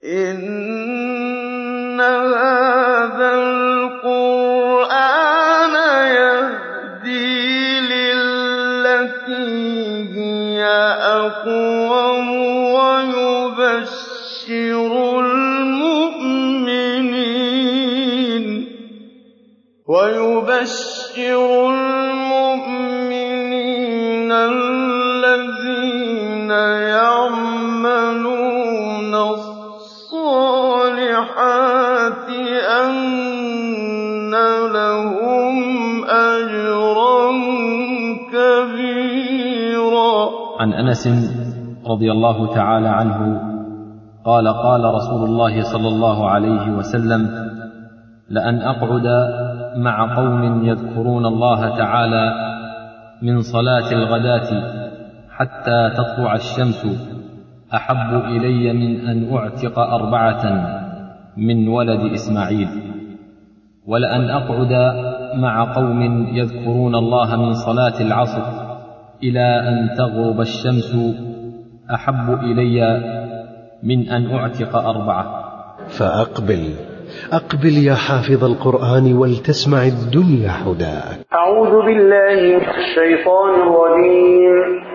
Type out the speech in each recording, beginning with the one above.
إِنَّ هَٰذَا الْقُرْآنَ يَهْدِي لِلَّتِي هِيَ أَقْوَمُ وَيُبَشِّرُ الْمُؤْمِنِينَ الَّذِينَ يَعْمَلُونَ الصَّالِحَاتِ أَنَّ لَهُمْ أَجْرًا كَبِيرًا عن انس رضي الله تعالى عنه قال قال رسول الله صلى الله عليه وسلم لان اقعد مع قوم يذكرون الله تعالى من صلاه الغداه حتى تطلع الشمس احب الي من ان اعتق اربعه من ولد اسماعيل ولان اقعد مع قوم يذكرون الله من صلاه العصر الى ان تغرب الشمس احب الي من ان اعتق اربعه فأقبل أقبل يا حافظ القرآن ولتسمع الدنيا حداك أعوذ بالله من الشيطان الرجيم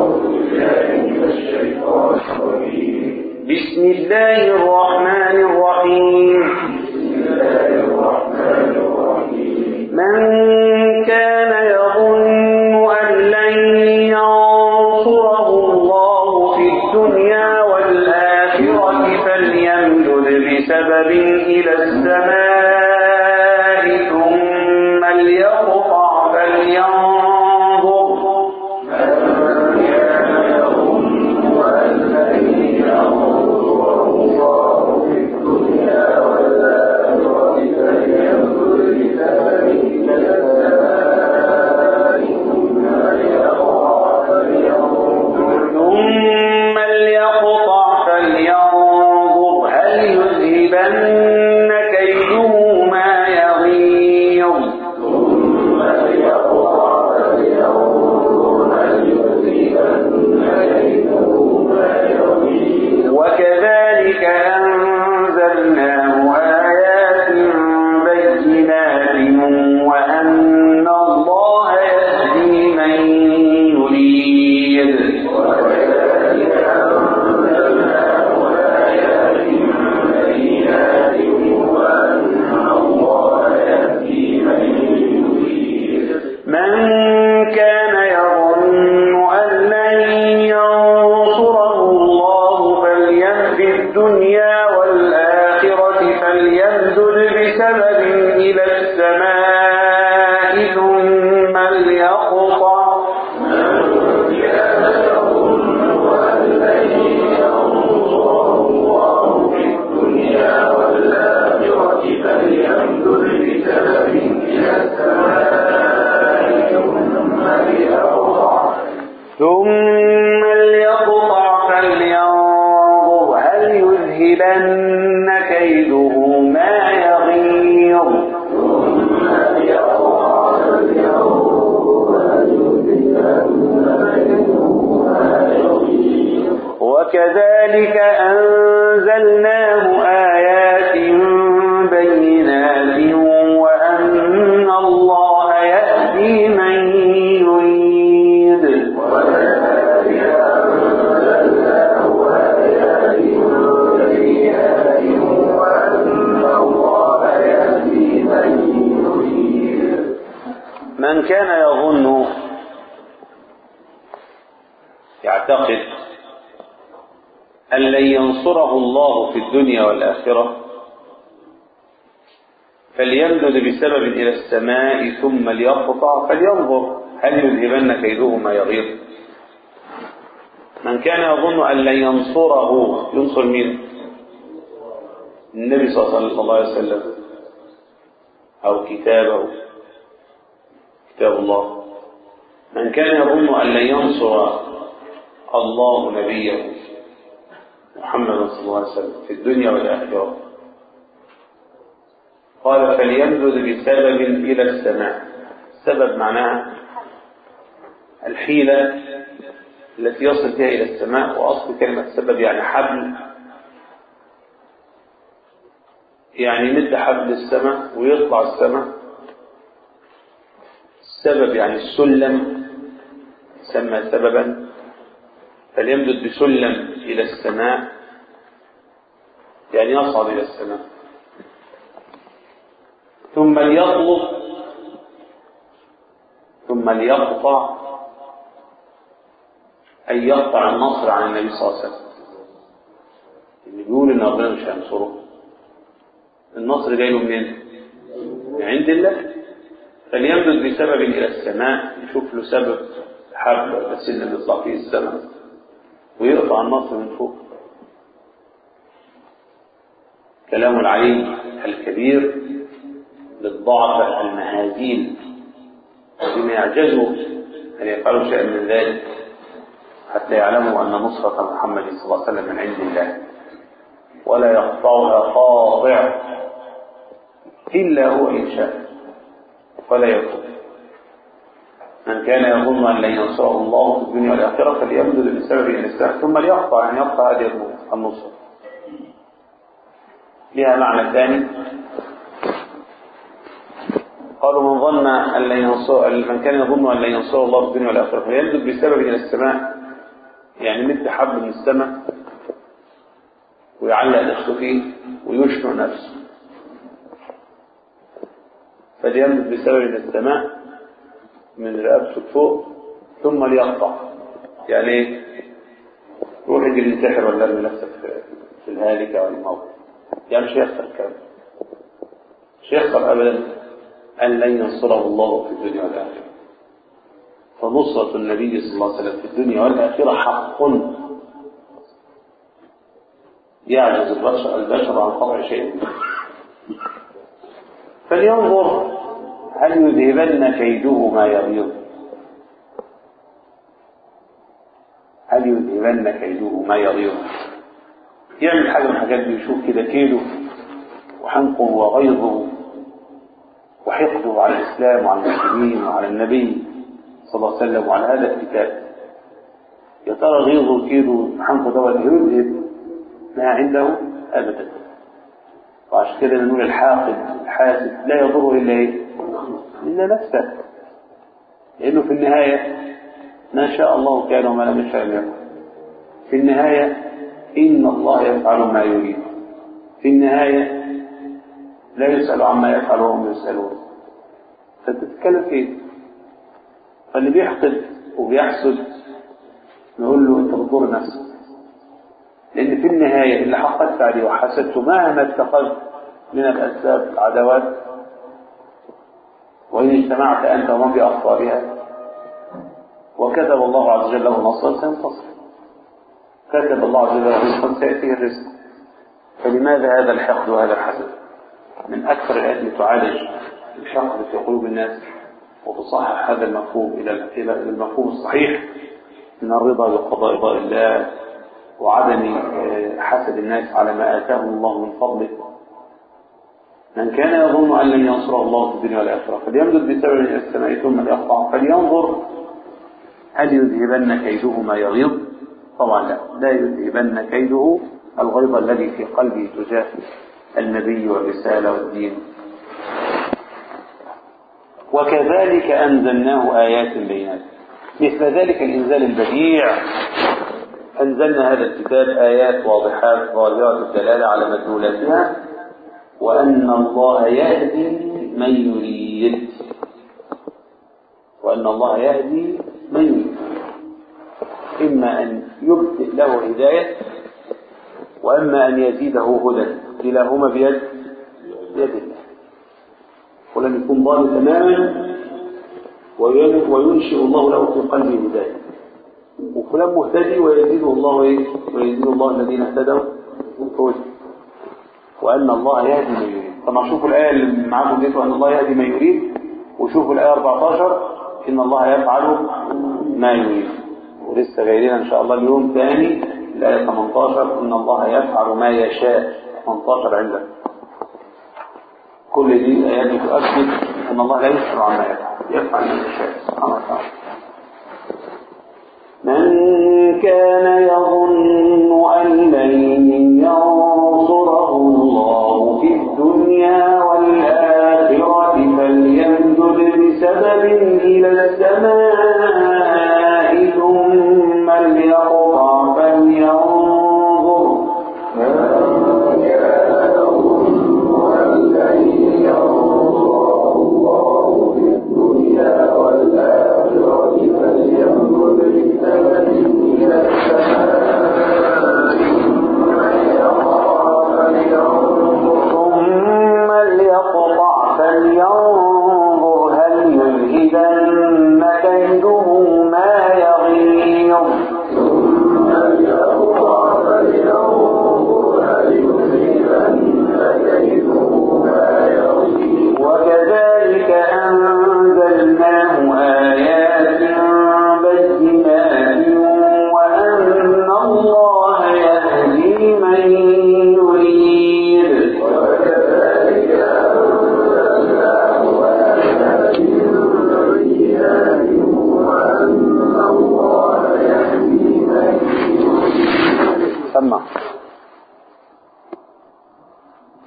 بسم الله الرحمن الرحيم من كان يظن أن لن ينصره الله في الدنيا والآخرة فليمدد بسبب إلى السماء ثم ليقطع فلينظر ثم ليقطع فلينظر هل يذهبن كيده ما يغيظ وكذلك أنزلناه آيات بينات وأن الله يهدي من يريد من كان يظن أن لن ينصره الله فليم في الدنيا والآخرة فليمدد بسبب إلى السماء ثم ليقطع ثم ليقطع فلينظر هل يذهبن كيده ما يغيظ وكذلك أنزلناه آيات بينات وأن الله يهدي من يريد من كان يظن يعتقد أن لن ينصره الله في الدنيا والآخرة فليمدد بسبب إلى السماء ثم ليقطع فلينظر هل يذهبن كيده ما يغيظ من كان يظن أن لن ينصره ينصر مين النبي صلى الله عليه وسلم أو كتابه كتاب الله من كان يظن أن لن ينصر الله نبيه محمد صلى الله عليه وسلم في الدنيا والآخرة قال فليمدد بسبب إلى السماء السبب معناها الحيلة التي يصل بها إلى السماء وأصل كلمة سبب يعني حبل يعني يمد حبل السماء ويطلع السماء السبب يعني السلم سمى سببا فليمدد بسلم إلى السماء يعني يصعد إلى السماء ثم ليطلب ثم ليقطع أي يقطع النصر عن النبي صلى الله عليه وسلم اللي بيقول إن ربنا مش هينصره النصر جاي له منين؟ من عند الله فليمدد بسبب إلى السماء يشوف له سبب حبل ولا سلم يطلع فيه السماء ويقطع النصر من فوق كلام العليم الكبير للضعف المهازيل الذين يعجزوا أن يفعلوا شيئا من ذلك حتى يعلموا أن نصرة محمد صلى الله عليه وسلم من عند الله ولا يقطعها قاطع إلا هو إن شاء ولا يكون من كان يظن أن لن ينصره الله في الدنيا والآخرة فليمدد بسبب الإسلام ثم ليقطع يعني يقطع هذه النصرة لها معنى ثاني قالوا من ظن أن لن ينصر من كان يظن أن لن ينصره الله في الدنيا والآخرة فليمدد بسبب إلى السماء يعني مد حبل من السماء ويعلق نفسه فيه ويشنع نفسه فليمدد بسبب إلى السماء من رقبته فوق ثم ليقطع يعني ايه روح اجي الانتحر ولا ارمي نفسك في الهالكة والموت يعني مش هيحصل الكلام مش هيحصل ابدا ان لن ينصره الله في الدنيا والاخره فنصرة النبي صلى الله عليه وسلم في الدنيا والآخرة حق يعجز البشر البشر عن قطع شيء فلينظر هل يذهبن كيده ما يغيظ هل يذهبن كيده ما يغيظ يعمل حاجة من الحاجات دي يشوف كده كيده وحنقه وغيظه وحقده على الإسلام وعلى المسلمين وعلى النبي صلى الله عليه وسلم وعلى هذا الكتاب يا ترى غيظه وكيده وحنقه دوت يذهب ما عنده أبدا وعشان كده نقول الحاقد الحاسد لا يضره إلا إيه؟ إلا نفسه لأنه في النهاية ما شاء الله كان وما لم يشاء لم يكن في النهاية إن الله يفعل ما يريد في النهاية لا يسأل عما يفعل وهم يسألون فتتكلم فيه فاللي بيحقد وبيحسد نقول له انت بتضر نفسك لان في النهاية اللي حقدت عليه وحسدته مهما اتخذت من الاسباب العداوات وإن اجتمعت أنت ومن بأخطارها وكتب الله عز وجل له نصرا سينتصر كتب الله عز وجل له رزقا سيأتيه الرزق فلماذا هذا الحقد وهذا الحسد من أكثر الآيات اللي تعالج الحقد في قلوب الناس وتصحح هذا المفهوم إلى المفهوم الصحيح من الرضا بقضاء الله وعدم حسد الناس على ما آتاهم الله من فضله من كان يظن أن لن ينصره الله في الدنيا والآخرة فليمدد بسبب إلى السماء ثم ليقطع فلينظر هل يذهبن كيده ما يغيظ طبعا لا لا يذهبن كيده الغيظ الذي في قلبه تجاه النبي والرسالة والدين وكذلك أنزلناه آيات بينات مثل ذلك الإنزال البديع أنزلنا هذا الكتاب آيات واضحات ظاهرة الدلالة على مدلولاتها وأن الله يهدي من يريد وأن الله يهدي من يريد إما أن يبدئ له هداية وإما أن يزيده هدى كلاهما بيد بيد الله ولم يكون ضال تماما وينشئ الله له في قلبه هداية وفلان مهتدي ويزيده الله ايه ويزيد الله الذين اهتدوا هدى وأن الله يهدي من يريد طبعا شوفوا الآية اللي معاكم دي أن الله يهدي من يريد وشوفوا الآية 14 إن الله يفعل ما يريد ولسه جاي إن شاء الله اليوم ثاني الآية 18 إن الله يفعل ما يشاء 18 عندك كل دي آيات تؤكد أن الله لا يسأل عما يفعل يفعل ما يشاء سبحانه وتعالى من كان يظن أن لن ينصره الله في الدنيا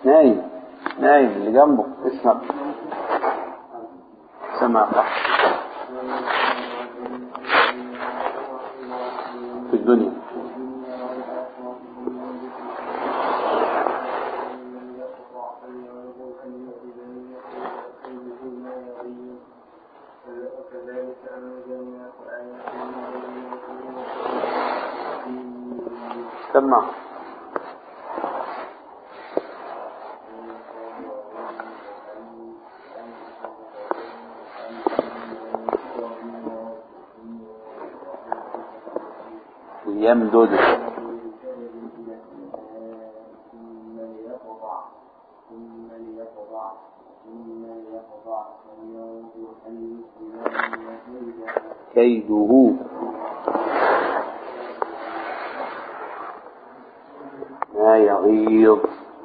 نايم نايم اللي جنبه اسمع سمع صح في الدنيا سمع يمدد كيده ما يغيظ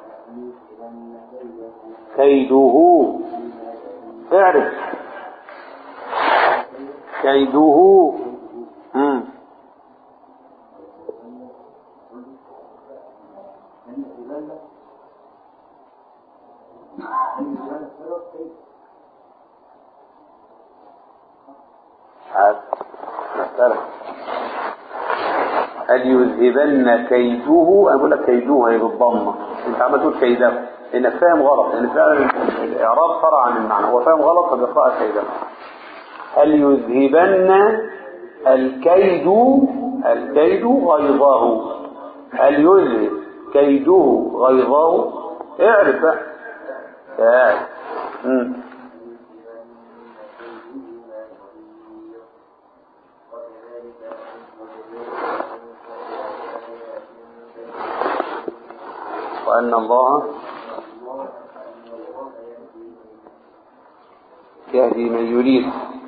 كيده اعرف كيده مم. عاد مسألة هل يذهبن كيده انا بقول لك كيده هي بالضمه انت عمال تقول كيده لانك فاهم غلط لان فعلا الاعراب فرع عن المعنى هو فاهم غلط فبيقرأها كيده هل يذهبن الكيد الكيد غيظه هل يذهب كيده غيظه اعرف بقى اعرف مم. وأن الله يهدي من يريد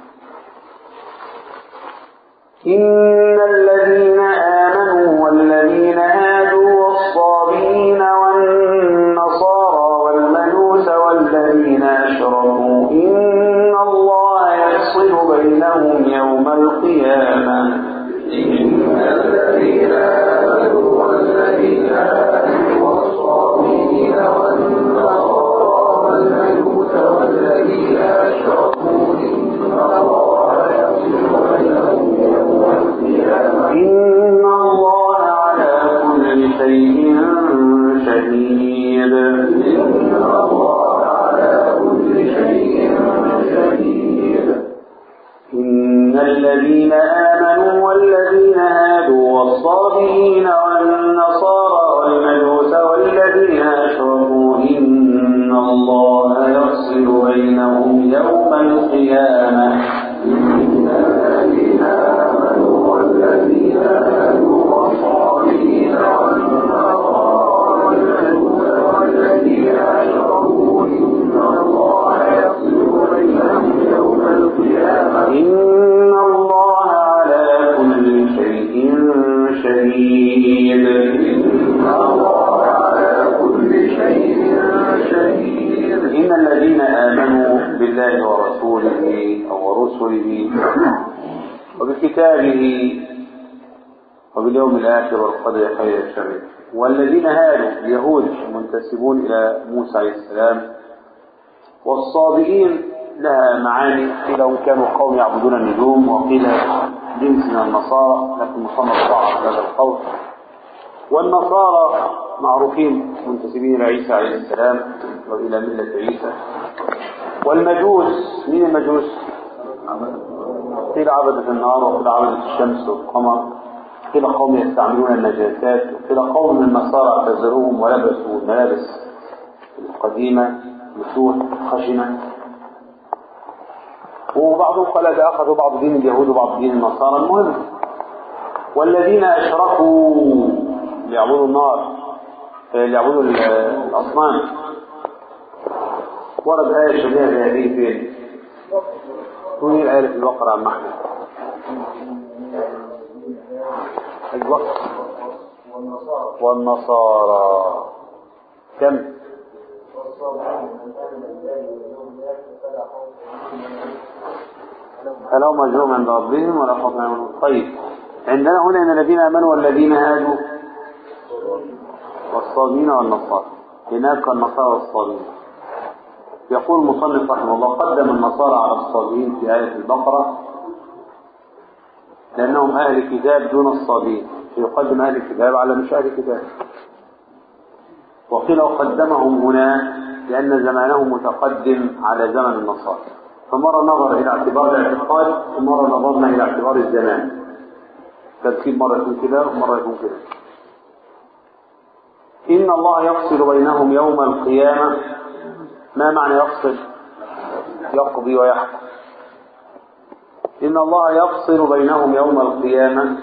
إن الذين آمنوا والذين هادوا والصابين والنصارى والمجوس والذين أشركوا إن الله يفصل بينهم يوم القيامة إن الذين آمنوا والذين هادوا والصابين والنصارى والمجوس والذين أشركوا إن الله يفصل بينهم يوم القيامة إن الله على كل شيء شهيد إن الله على كل شيء شهيد إن الذين آمنوا والذين هادوا والصابئين والنصارى والمجوس والذين أشركوا إن الله يفصل بينهم يوم القيامة إن الذين آمنوا والذين هادوا والصابئين والنصارى والمجوس والذين أشركوا إن الله يفصل بينهم يوم القيامة إن الله على كل شيء شهيد إن الله على كل شيء شهيد إن الذين آمنوا بالله ورسوله أو ورسله وبكتابه وباليوم الآخر والقدر خير الشر والذين هادوا اليهود المنتسبون إلى موسى عليه السلام والصابئين لها معاني قيل هم كانوا قوم يعبدون النجوم وقيل جنس من النصارى لكن مصنف ضعف هذا القول والنصارى معروفين منتسبين إلى عيسى عليه السلام وإلى ملة عيسى والمجوس مين المجوس؟ قيل عبدة النار وقيل عبدة الشمس والقمر قيل قوم يستعملون النجاسات وقيل قوم من النصارى اعتزلوهم ولبسوا الملابس القديمة مسوح خشنة وبعضهم قال ده أخذوا بعض دين اليهود وبعض دين النصارى المهم والذين أشركوا ليعبدوا النار ليعبدوا الأصنام ورد آية شبيهة بهذه فين؟ مين الآية في البقرة عم أحمد؟ الوقت والنصارى كم؟ فلهم أجرهم عند ربهم ولا خوف عليهم طيب عندنا هنا ان الذين امنوا والذين هادوا والصابين والنصارى هناك النصارى الصابين يقول المصنف رحمه الله قدم النصارى على الصابين في آية البقرة لأنهم أهل كتاب دون الصابين فيقدم أهل الكتاب على مش أهل كتاب وقيل قدمهم هنا لأن زمانهم متقدم على زمن النصارى فمرة نظر إلى اعتبار الاعتقاد ومرة نظرنا إلى اعتبار الزمان ترتيب مرة يكون كده ومرة يكون كده إن الله يفصل بينهم يوم القيامة ما معنى يفصل يقضي ويحكم إن الله يفصل بينهم يوم القيامة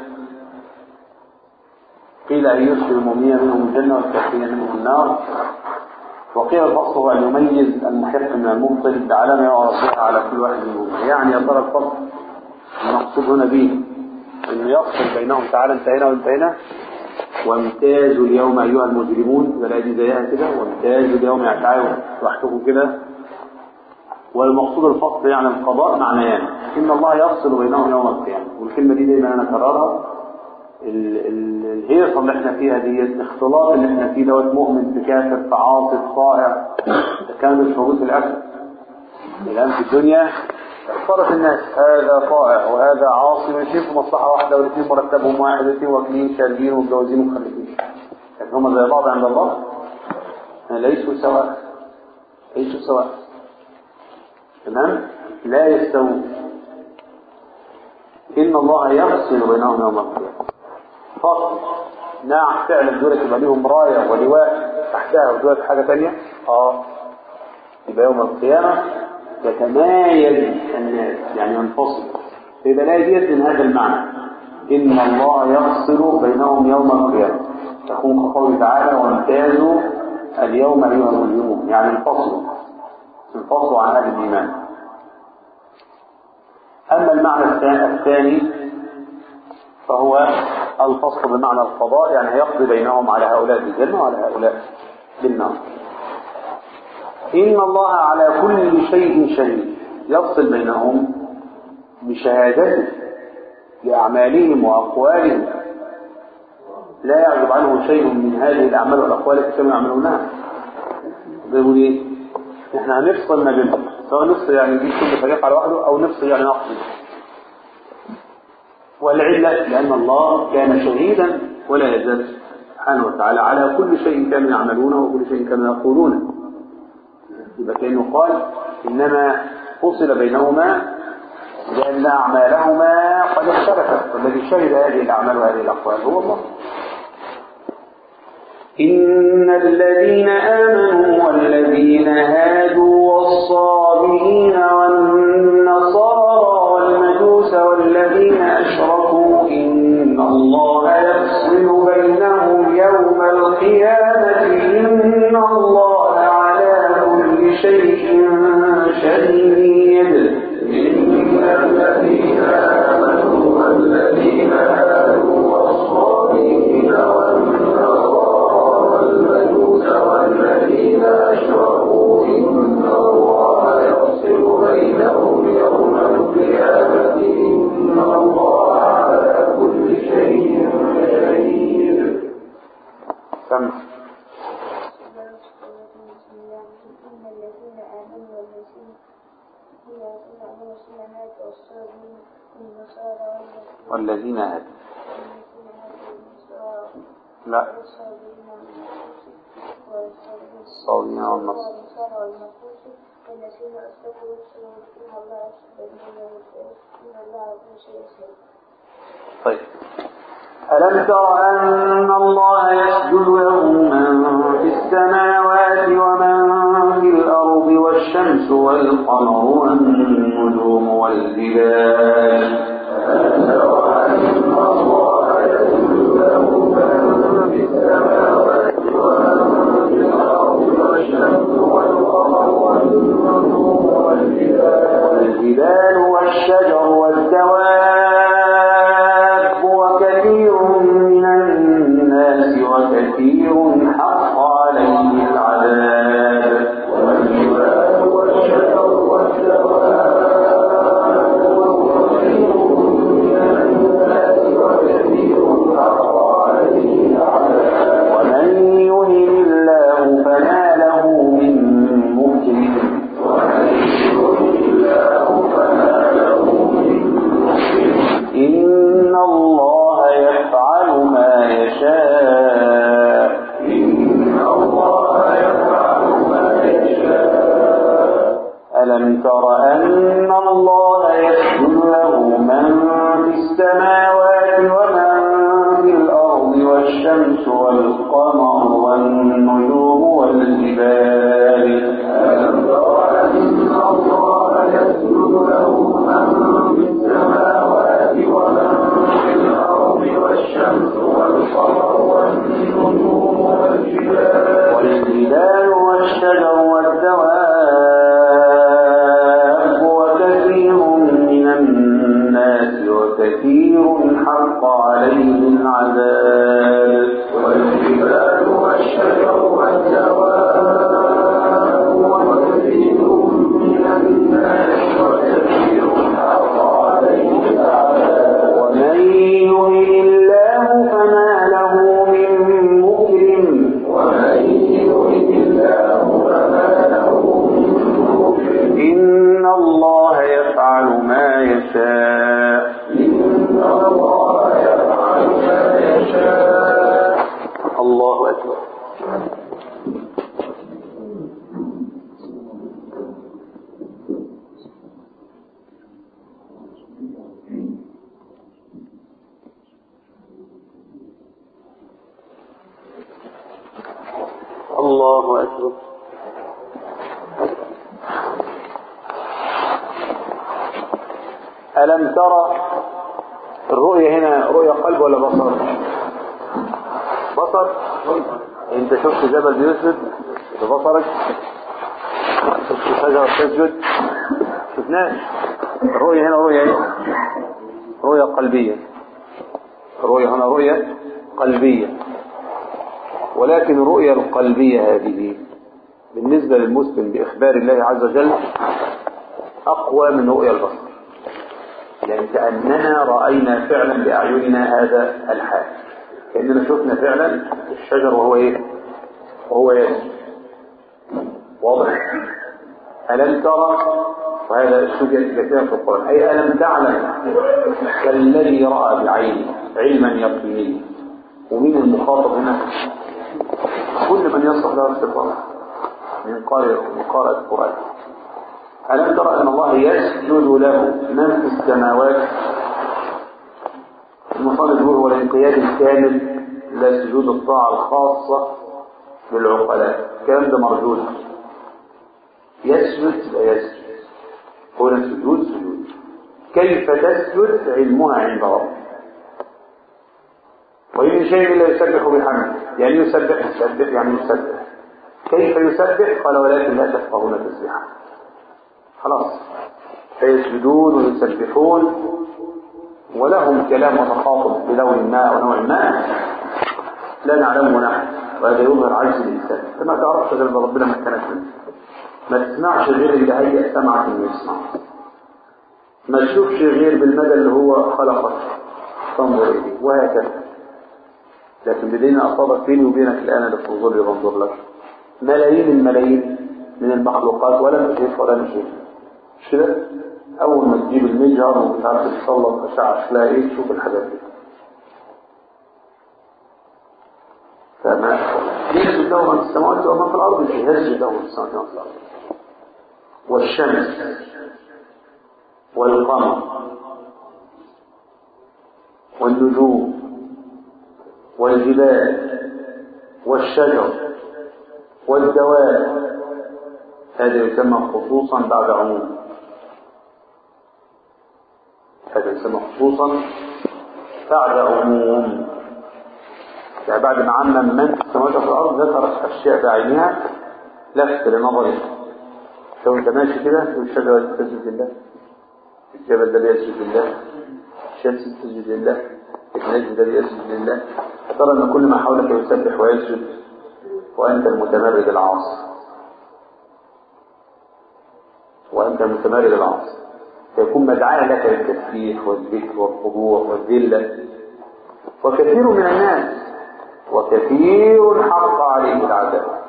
قيل أن يدخل المؤمنين منهم الجنة والكافرين منهم النار وقيل الفصل هو أن يميز المحق من المبطل بعلامة يعرف بها على كل واحد منهم يعني يا ترى الفصل المقصود هنا به أنه يفصل بينهم تعالى انتهينا وانتهينا وامتازوا اليوم أيها المجرمون بلا دي زيها كده وامتازوا اليوم يعني تعالوا راحتكم كده والمقصود الفصل يعني القضاء معنيان إن الله يفصل بينهم يوم القيامة والكلمة دي دايما أنا أكررها ال- ال- الهيصة اللي احنا فيها دي الاختلاط اللي احنا فيه دوت مؤمن في كافر في عاصي في طائع ده كان مش موجود في الأكل الآن في الدنيا اختلط الناس هذا طائع وهذا عاصي ماشيين في مصلحة واحدة والاثنين مرتبهم واحد والاثنين واكلين شاربين ومتجوزين ومخلفين لكن هم زي بعض عند الله ليسوا سواء ليسوا سواء تمام لا يستوون إن الله يفصل بينهم يوم القيامة فصل نعم فعلا دول يبقى ليهم راية ولواء تحتها ودول حاجة تانية اه يبقى يوم القيامة يتمايز الناس يعني ينفصل فيبقى لا يزيد من هذا المعنى إن الله يفصل بينهم يوم القيامة تكون كقوله تعالى وامتازوا اليوم أيها المجرمون يعني انفصلوا انفصلوا عن أهل الإيمان أما المعنى الثاني- الثاني فهو الفصل بمعنى القضاء يعني هيقضي بينهم على هؤلاء بالجنة وعلى هؤلاء بالنار إن الله على كل شيء شهيد يفصل بينهم بشهادته لأعمالهم وأقوالهم لا يعجب عنه شيء من هذه الأعمال والأقوال التي كانوا يعملونها بيقول إيه؟ إحنا هنفصل ما بينهم سواء نفصل يعني نجيب كل فريق على وحده أو نفصل يعني نقصد والعلة لأن الله كان شهيدا ولا يزال سبحانه وتعالى على كل شيء كانوا يعملونه وكل شيء كانوا يقولونه يبقى كأنه قال إنما فصل بينهما لأن أعمالهما قد اختلفت والذي شهد هذه الأعمال وهذه الأقوال هو الله إن الذين آمنوا والذين هادوا والصابئين والنصارى والمجوس والذين أشركوا إن الله يفصل بينهم يوم القيامة إن الله على كل شيء شهيد إن الذين آمنوا والذين هادوا والصابئين والمجوس والذين أشركوا إن الله يفصل بينهم يوم القيامة إن الله على كل شيء شهيد سمع إن الذين آمنوا والذين هي والمسلمات والصابرين والنصارى والذين هادوا والذين هادوا والنصارى لا والصابرين الصابرين والنصارى والنصارى والمجوس والذين أشركوا يحسنون إن الله يحسن إن الله على كل شيء شهيد طيب ألم تر أن الله يسجد له من في السماوات ومن في الأرض والشمس والقمر والنجوم والجبال ألم تر أن الله يسجد له من في السماوات ومن في الأرض والشمس والقمر والنجوم والجبال والجبال والشجر والدواب وكثير من الناس وكثير حق عليه العذاب والجبال والشجر والدواب وكثير من الناس وكثير حق عليه العذاب ألم تر أن الله يسجد له من في السماوات ومن في الأرض والشمس والقمر والنجوم والجبال ألم تر أن الله يسجد له من في السماوات ومن في الأرض والشمس والقمر والنجوم والجبال والجبال والشجر والدواب وكثير من الناس وكثير حق عليه العذاب والجبال والشجر والدواب وكثير من الناس وكثير حق عليه العذاب ومن يهن الله فما له من مكرم ومن يهن الله فما له من مكرم إن الله يفعل ما يشاء إن الله يفعل ما يشاء الله أكبر الله أكبر ألم ترى الرؤية هنا رؤية قلب ولا بصر بصر انت شفت جبل بيسجد ببصرك شفت شجرة تسجد شفناش الرؤية هنا رؤية ايه رؤية قلبية الرؤية هنا رؤية قلبية ولكن الرؤية القلبية هذه بالنسبة للمسلم بإخبار الله عز وجل أقوى من رؤية البصر يعني كأننا رأينا فعلا بأعيننا هذا الحال كأننا شفنا فعلا الشجر وهو إيه وهو يسجد واضح ألم ترى وهذا السجد كثيرا في القرآن أي ألم تعلم كالذي رأى بعينه علما يقينيا ومين المخاطب هنا كل من يصلح له استقامة من قارئ من قارئ القرآن ألم ترى أن الله يسجد له من في السماوات المصنف يقول هو الانقياد الكامل لا سجود الطاعة الخاصة للعقلاء الكلام ده مرجوح يسجد يبقى يسجد هنا سجود سجود كيف تسجد علمها عند ربك وإن شيء إلا يسبح بحمده يعني يسبح يسبح يعني يسبح كيف يسبح قال ولكن لا تفقهون تسبيحا خلاص فيسجدون ويسبحون ولهم كلام وتخاطب بلون ما أو نوع ما لا نعلمه نحن وهذا يظهر عجز الإنسان فما تعرفش غير ربنا ما كانت منه ما تسمعش غير اللي هيئ سمعك انه يسمع ما تشوفش غير بالمدى اللي هو خلقك تنظر إليه وهكذا لكن بدينا أصابك بيني وبينك الآن اللي بتنظر لي بنظر لك ملايين الملايين من المخلوقات ولا نشوف ولا نشوف مش كده؟ أول ما تجيب المجهر ومش عارف تتسلط أشعة تلاقي إيه تشوف الحاجات دي فما يسجد له من في السماوات ومن في الأرض يسجد له من في السماوات ومن في الأرض والشمس والقمر والنجوم والجبال والشجر والدواب هذا يسمى خصوصا بعد عموم هذا يسمى خصوصا بعد عموم يعني بعد ما عمم من في السماوات وفي الارض ذكر اشياء بعينها لفت لنظرك لو انت ماشي كده والشجره تسجد لله الجبل ده بيسجد لله الشمس تسجد لله النجم ده بيسجد لله ترى ان كل ما حولك يسبح ويسجد وانت المتمرد العاصي وانت المتمرد العاصي فيكون مدعاة لك للتسبيح والذكر والخضوع والذلة وكثير من الناس وكثير حق عليه العذاب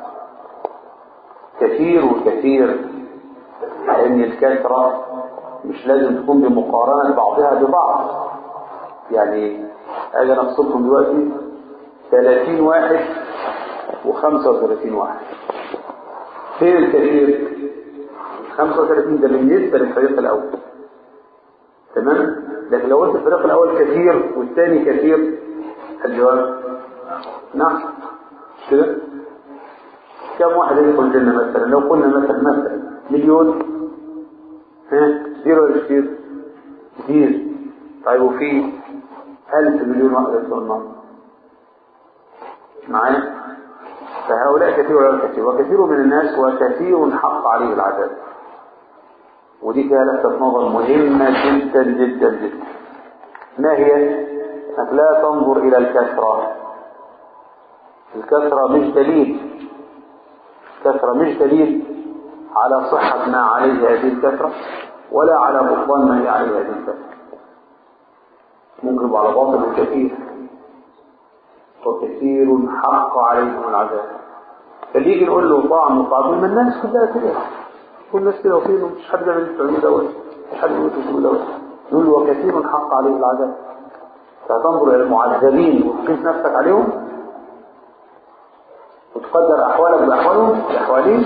كثير وكثير لأن الكثرة مش لازم تكون بمقارنة بعضها ببعض يعني أجي نفصلكم دلوقتي 30 واحد و35 واحد فين الكثير 35 ده بالنسبة للفريق الأول تمام لكن لو قلت الفريق الأول كثير والثاني كثير الجواب نعم مش كده كم واحد يدخل الجنة مثلا لو قلنا مثلا مثلا مليون ها كثير ولا كثير كثير طيب وفي ألف مليون واحد يدخل النار معايا فهؤلاء كثير ولا كثير وكثير من الناس وكثير حق عليه العذاب ودي فيها لفتة نظر مهمة جدا جدا جدا ما هي؟ أنك لا تنظر إلى الكثرة الكثرة مش دليل الكثرة مش دليل على صحة ما عليه هذه الكثرة ولا على بطلان ما هي عليه هذه الكثرة ممكن يبقى على باطل كثير وكثير حق عليهم العذاب فاللي يجي نقول له طعم وطعم ما الناس كلها كده كل الناس كده وفيه مش حد يعمل التعليم دوت مش حد يقول التعليم دوت نقول له وكثير حق عليه العذاب فتنظر الى المعذبين وتقيس نفسك عليهم وتقدر احوالك باحوالهم باحوالهم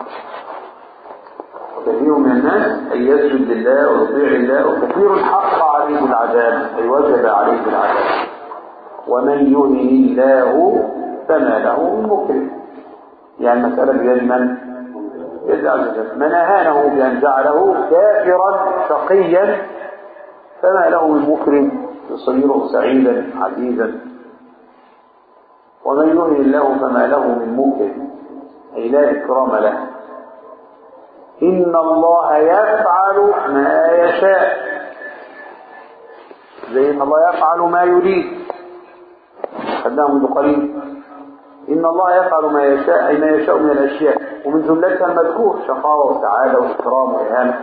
وكثير من الناس أن يسجد لله ويطيع الله وكثير حق عليه العذاب أي وجب عليه العذاب ومن يهن الله فما له من مكرم يعني مسألة بيد من؟ يد عز وجل من أهانه بأن جعله كافرا شقيا فما له من مكرم يصيره سعيدا عزيزا ومن يهن الله فما له من مكرم أي لا إكرام له إن الله يفعل ما يشاء زي إن الله يفعل ما يريد خدناه منذ قليل إن الله يفعل ما يشاء أي ما يشاء من الأشياء ومن جملتها المذكور شقاوة وسعادة وإكرام وإهانة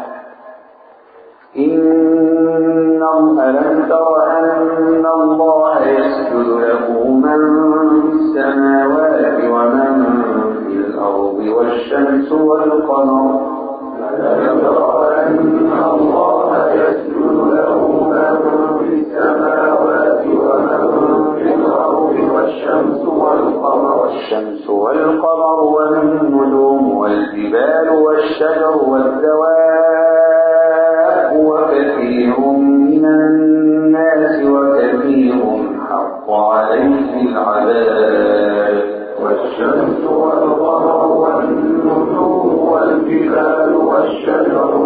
إن ألم تر أن الله يسجد له من في السماوات ومن في الأرض والشمس والقمر ألم تر أن الله يسجد له من في السماوات ومن في الأرض والشمس والقمر والشمس والقمر والنجوم والجبال والشجر والدواب وكثير من الناس وكثير حق عليه العذاب والشمس والقمر والنجوم والجبال والشجر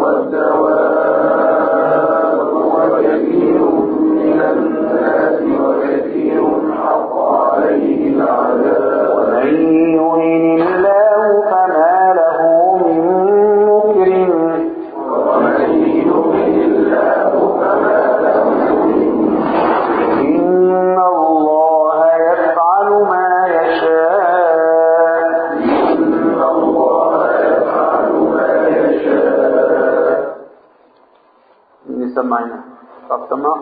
والدواب وكثير من الناس وكثير حق عليه العذاب ومن يهن الله فما له من مكرم ومن يهن الله فما له من إن الله يفعل ما يشاء إن الله يفعل ما يشاء مين سمعنا طب سمع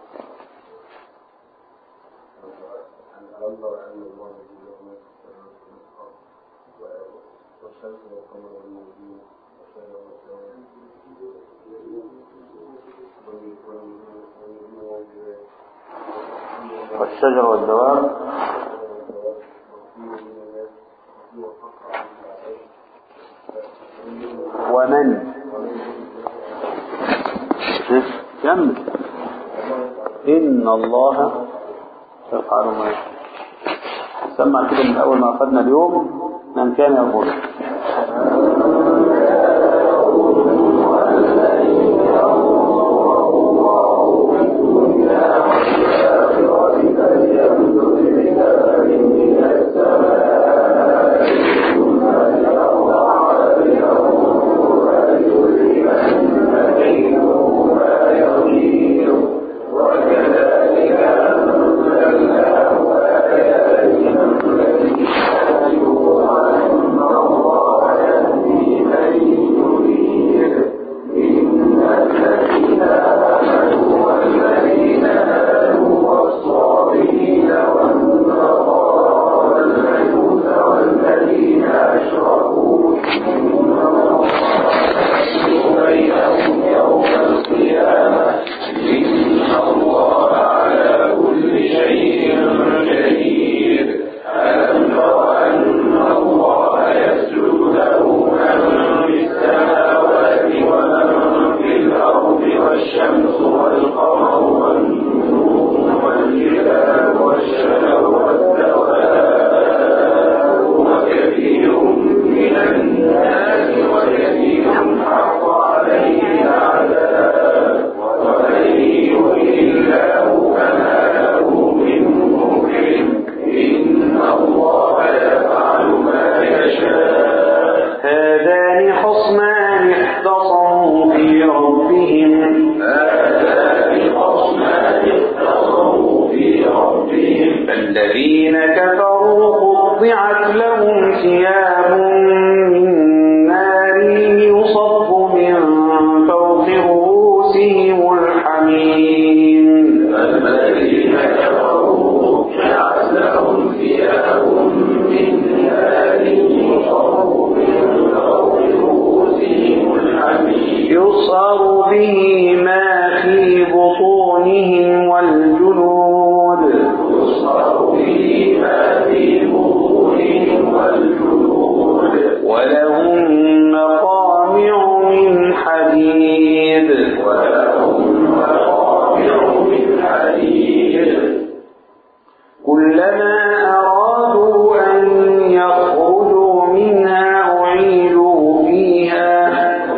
والشجر والدواب ومن كم إن الله يفعل ما يشاء سمع كده من أول ما أخذنا اليوم من كان يقول هذان خصمان اختصموا في ربهم الذين كفروا قطعت لهم ثياب من نار يصب من فوق رؤوسهم الحميم يصهر به ما في بطونهم والجلود ولهم مقامع من حديد كلما أرادوا أن يخرجوا منها أعيدوا فيها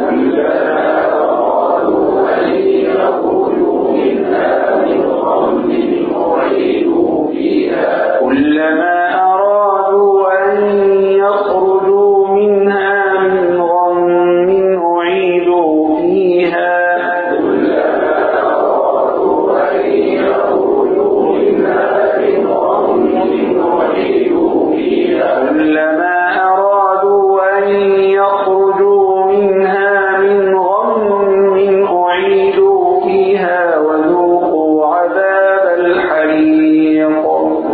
كلما أرادوا أن يخرجوا منها من غم أعيدوا فيها كلما أرادوا أن يخرجوا منها من غم أعيدوا فيها وذوقوا عذاب الحريق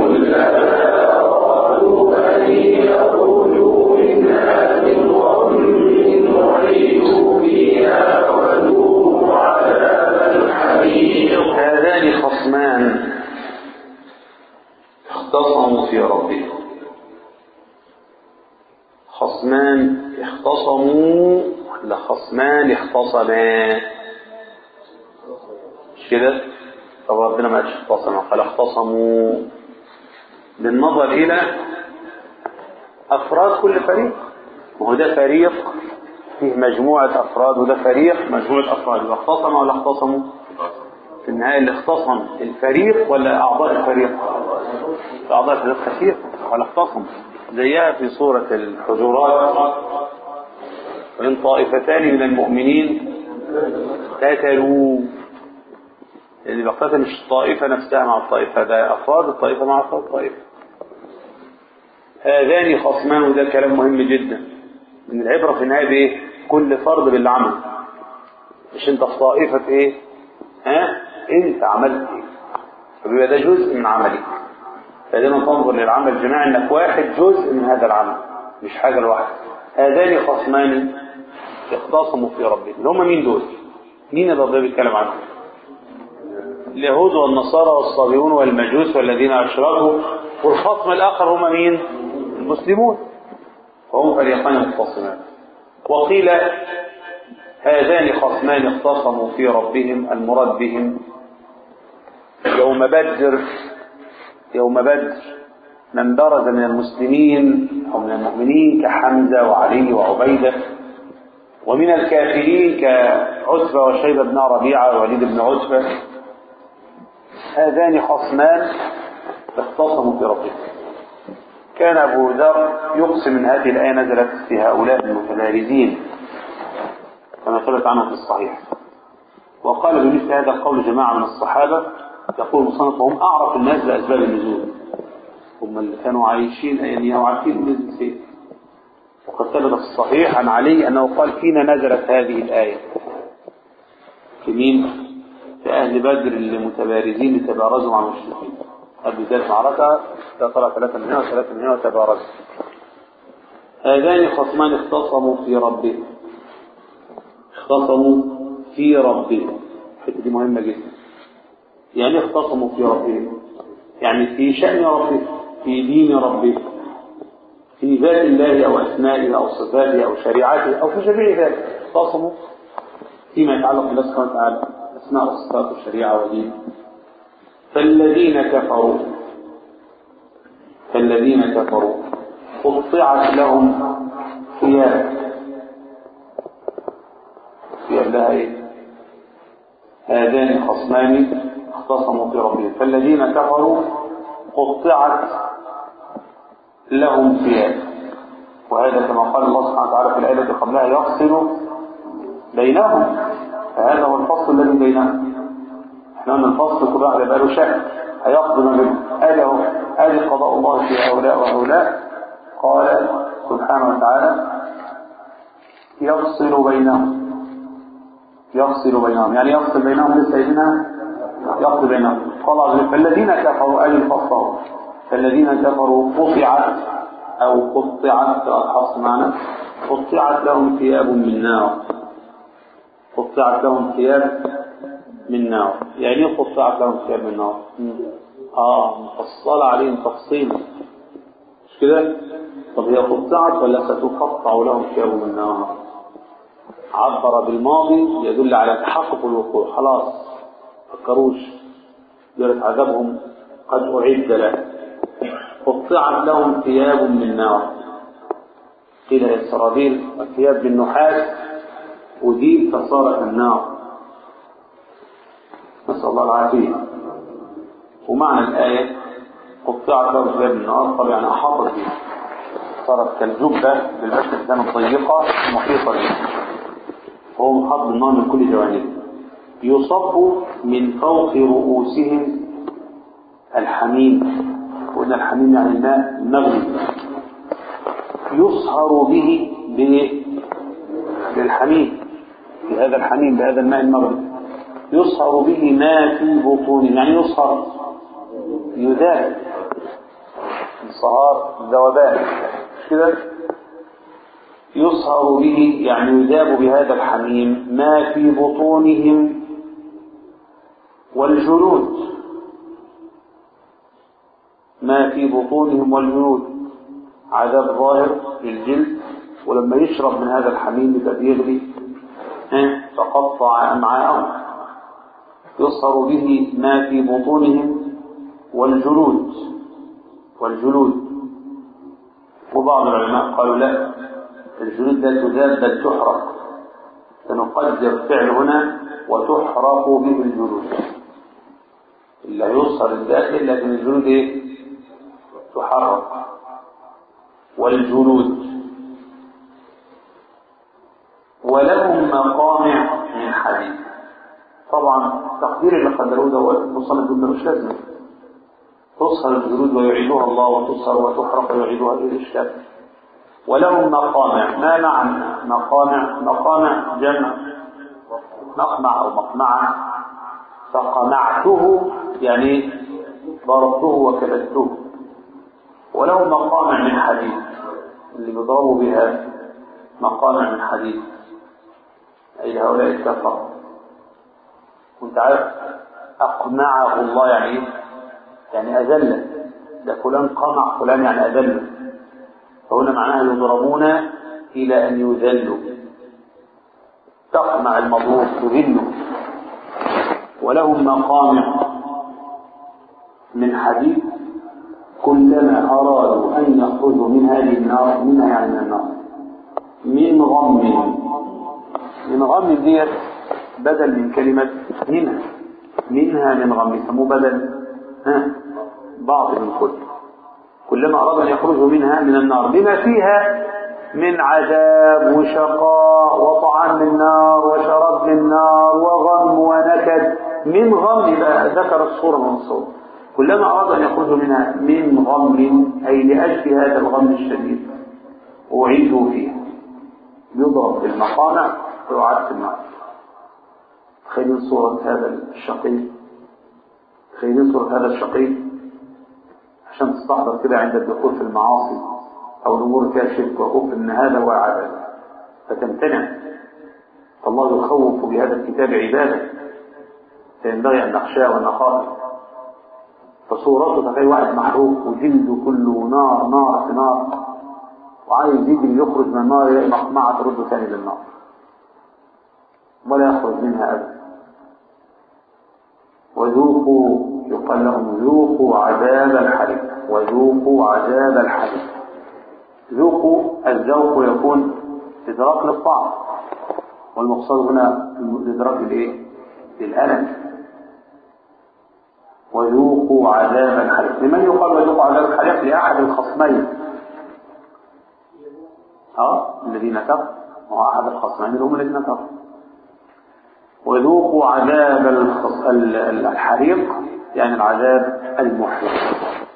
هذان خصمان اختصموا في ربهم خصمان اختصموا ولا خصمان اختصما مش كده طب ربنا ما قالش اختصموا قال اختصموا بالنظر الى افراد كل فريق وهو ده فريق فيه مجموعة أفراد وده فريق مجموعة أفراد يبقى اختصموا ولا اختصموا؟ في النهاية اللي اختصم الفريق ولا أعضاء الفريق؟ أعضاء الفريق كثير ولا اختصم زيها في سورة الحجرات وإن طائفتان من المؤمنين قتلوا يعني بقتل مش الطائفة نفسها مع الطائفة ده أفراد الطائفة مع أفراد الطائفة هذان خصمان وده كلام مهم جدا من العبرة في النهاية بإيه؟ كل فرد باللي عمله مش أنت في طائفة إيه؟ ها؟ أنت عملت إيه؟ فبيبقى ده جزء من عملك فدايما تنظر للعمل الجماعي انك واحد جزء من هذا العمل مش حاجة لوحدك هذان خصمان اختصموا في ربهم اللي هم مين دول مين اللي ربنا بيتكلم عنهم اليهود والنصارى والصابئون والمجوس والذين اشركوا والخصم الاخر هم مين المسلمون وهم فريقان مختصمان وقيل هذان خصمان اختصموا في ربهم المراد بهم يوم بدر يوم بدر من برز من المسلمين أو من المؤمنين كحمزة وعلي وعبيدة ومن الكافرين كعتبة وشيبة بن ربيعة ووليد بن عتبة هذان خصمان اختصموا في ربهم كان أبو ذر يقسم من هذه الآية نزلت في هؤلاء المتبارزين كما ثبت عنه في الصحيح وقال بمثل هذا القول جماعة من الصحابة يقول مصنف هم أعرف الناس بأسباب النزول هم اللي كانوا عايشين أيامها وعارفين نزل فين وقد ثبت في الصحيح عن علي أنه قال فينا نزلت هذه الآية في مين؟ في أهل بدر المتبارزين اللي تبارزوا مع المشركين قبل ذلك المعركة طلع ثلاثة من هنا وثلاثة من هنا وتبارزوا هذان خصمان اختصموا في ربهم اختصموا في ربهم الحته دي مهمة جدا يعني اختصموا في ربهم يعني في شأن ربهم في دين ربهم في ذات الله أو أسمائه أو صفاته أو شريعته أو في جميع ذلك اختصموا فيما يتعلق بالله سبحانه وتعالى أسماء وصفات الشريعة ودين فالذين كفروا فالذين كفروا قطعت لهم ثياب ثياب لها ايه هذان خصمان اختصموا في ربهم فالذين كفروا قطعت لهم ثياب وهذا كما قال الله سبحانه وتعالى في الآية التي قبلها يفصل بينهم فهذا هو الفصل الذي بينهم احنا قلنا الفصل كل واحد يبقى له شأن هيقضي ما بينهم ادي اهو ادي قضاء الله في هؤلاء وهؤلاء قال سبحانه وتعالى يفصل بينهم يفصل بينهم يعني يفصل بينهم لسه هنا يقضي بينهم قال عز وجل فالذين كفروا اي الفصل فالذين كفروا قطعت او قطعت الحص معنا قطعت لهم ثياب من نار قطعت لهم ثياب من نار يعني ايه قطعت لهم ثياب من نار اه مفصله عليهم تفصيل مش كده طب هي قطعت ولا ستقطع لهم ثياب من نار عبر بالماضي يدل على تحقق الوقوع خلاص فكروش دولة عذابهم قد أعد له قطعت لهم ثياب من نار قيل يا السرابيل الثياب من نحاس وديب فصارت النار نسأل الله العافية ومعنى الآية قطعت لهم ثياب من نار طبعا يعني أحاطت به صارت كالجبة بالبشر كانت ضيقة محيطة به وهو محاط بالنار من كل جوانبه يصب من فوق رؤوسهم الحميم وإن الحميم يعني الماء مغلي يصهر به بالحميم بهذا الحميم بهذا الماء المغلي يصهر به ما في بطونه يعني يصهر يذاب الصهار ذوبان كده يصهر به يعني يذاب بهذا الحميم ما في بطونهم والجلود ما في بطونهم والجلود عذاب ظاهر للجلد ولما يشرب من هذا الحميم يبقى بيغلي فقطع امعاءهم يصهر به ما في بطونهم والجلود والجلود وبعض العلماء قالوا لا الجلود لا تذاب بل تحرق سنقدر فعل هنا وتحرق به الجلود إلا يصهر الداخل لكن الجلود ايه تحرق والجلود ولهم مقامع من حديد طبعا التقدير اللي قدروه ده مصنف ابن مش لازم تصهر الجلود ويعيدها الله وتصهر وتحرق ويعيدها الى الاشكال ولهم مقامع ما معنى مقامع مقامع جمع مقمع او مقمعه فقمعته يعني ضربته وكبدته وله مقامع من حديد اللي بيضربوا بها مقامع من حديد أي لهؤلاء الكفر وانت عارف أقمعه الله يعني ايه؟ يعني أذله ده فلان قمع فلان يعني أذله فهنا معناها يضربون إلى أن يذلوا تقمع المضروب تذله ولهم مقامع من حديد كلما أرادوا أن يخرجوا من هذه النار منها يعني من النار من غم من غم ديت بدل من كلمة منها منها من غم يسموه بدل ها بعض من كل كلما أرادوا أن يخرجوا منها من النار بما فيها من عذاب وشقاء وطعام من نار وشراب من نار وغم ونكد من غم بقى ذكر الصورة من الصور كلما أراد أن يخرجوا منها من غم أي لأجل هذا الغم الشديد أعيدوا فيه يضرب بالمقامع ويعاد في النار تخيلين صورة هذا الشقي تخيلين صورة هذا الشقي عشان تستحضر كده عند الدخول في المعاصي أو الأمور فيها شرك وكفر أن هذا هو العذاب فتمتنع فالله يخوف بهذا الكتاب عباده فينبغي أن نخشاه ونخافه فصورته تخيل واحد محروق وجلده كله نار نار في نار وعايز يجري يخرج من النار يلاقي مقمعة ترده ثاني للنار ولا يخرج منها أبدا وذوقوا يقال لهم ذوقوا عذاب الحريق وذوقوا عذاب الحريق ذوقوا الذوق يكون إدراك للطعم والمقصود هنا الإدراك لإيه؟ للألم وذوقوا عذاب الحريق لمن يقال وذوقوا عذاب الحريق لأحد الخصمين اه الذين كفروا هو أحد الخصمين اللي هم الذين كفروا وذوقوا عذاب الخص... ال- ال- الحريق يعني العذاب المحرق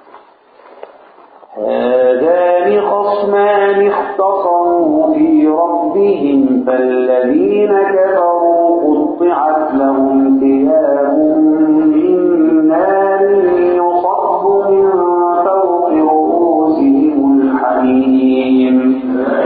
هذان خصمان اختصموا في ربهم فالذين كفروا قطعت لهم ثياب من نار يصب من فوق رؤوسهم الحميم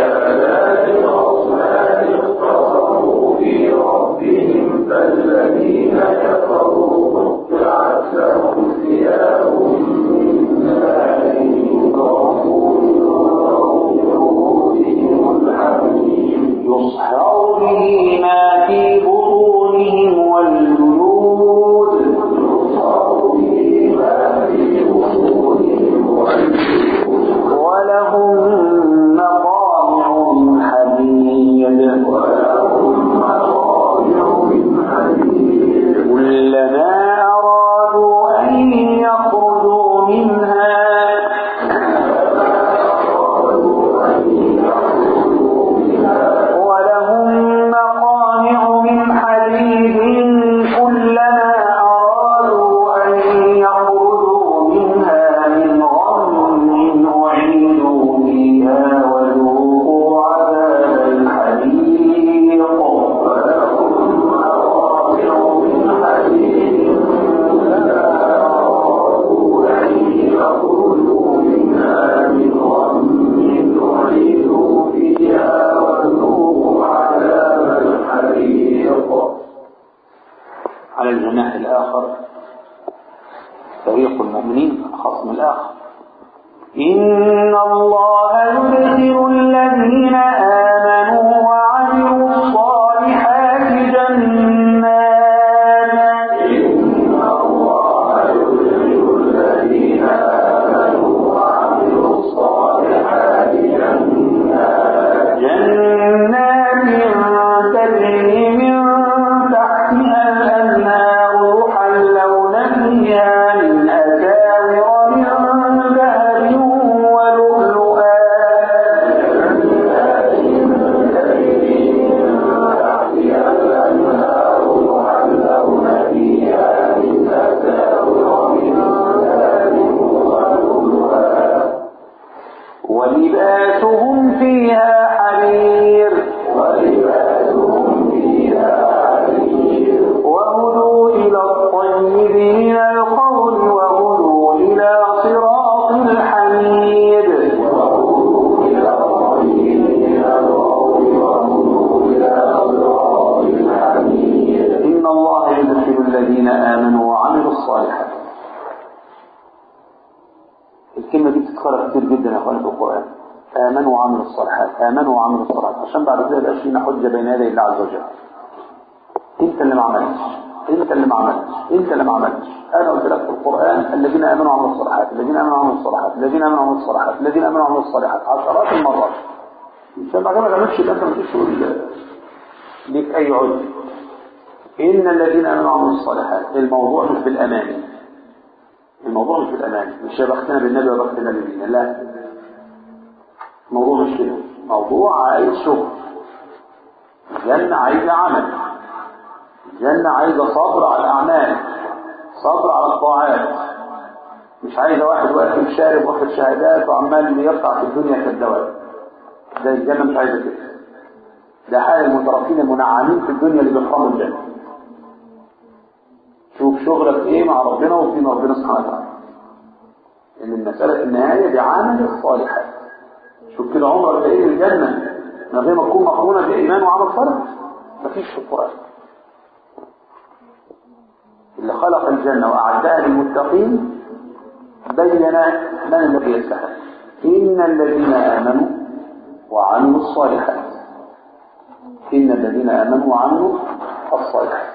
يصهر به ما في بطونهم والجلود ولهم مقامع من حديد كلما أرادوا أن يخرجوا منها ولهم مقامع من حديد كلما أرادوا أن يخرجوا منها من غم أعيدوا فيها وذوقوا عذاب الحريق على الجناح الآخر فريق المؤمنين خصم الآخر إن الله يدخل الذين آمنوا وعملوا الصالحات جنات جنات تجري من تحتها الأنهار يحلون فيها من أساور من ذهب ولؤلؤا ولباسهم فيها حرير وهدوا إلى الطيب من القول وهدوا إلى صراط الحميد إن الله يدخل الذين آمنوا وعملوا الصالحات الكلمة دي بتتكرر كتير جدا يا اخواني في القرآن آمنوا وعملوا الصالحات آمنوا وعملوا الصالحات عشان بعد كده يبقى فينا حجة بين يدي الله عز وجل انت اللي ما عملتش انت اللي ما عملتش انت اللي ما عملتش انا قلت لك في القرآن الذين آمنوا وعملوا الصالحات الذين آمنوا وعملوا الصالحات الذين آمنوا وعملوا الصالحات الذين آمنوا وعملوا الصالحات عشرات المرات عشان بعد ما تعملش يبقى انت ما تجيش تقول ليك اي عذر ان الذين آمنوا وعملوا الصالحات الموضوع مش بالامان الموضوع مش بالامان مش يا بختنا بالنبي ويا بختنا بالدين لا الموضوع مش كده موضوع عايز شغل الجنة عايزة عمل الجنة عايزة صبر على الأعمال صبر على الطاعات مش عايزة واحد واقف شارب واخد شهادات وعمال يقطع في الدنيا كالدواب ده الجنة مش عايزة كده ده حال المترفين المنعمين في الدنيا اللي بيحرموا الجنة شوف شغلك ايه مع ربنا وفي ربنا سبحانه وتعالى ان المسألة في النهاية بعمل الصالحات شوف كده عمرك ايه الجنة من غير ما تكون مقرونة بإيمان وعمل صالح مفيش في القرآن اللي خلق الجنة وأعدها للمتقين بين من الذي يستحق إن الذين آمنوا وعملوا الصالحات إن الذين آمنوا وعملوا الصالحات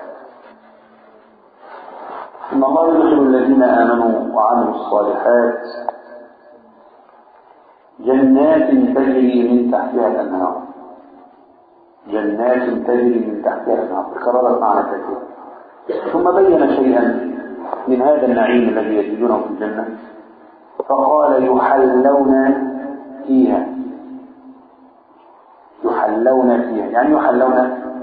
إن الله يدخل الذين آمنوا وعملوا الصالحات جنات تجري من تحتها الأنهار جنات تجري من تحتها الأنهار تكررت معنا كثيرا ثم بين شيئا من هذا النعيم الذي يجدونه في الجنة فقال يحلون فيها يحلون فيها يعني يحلون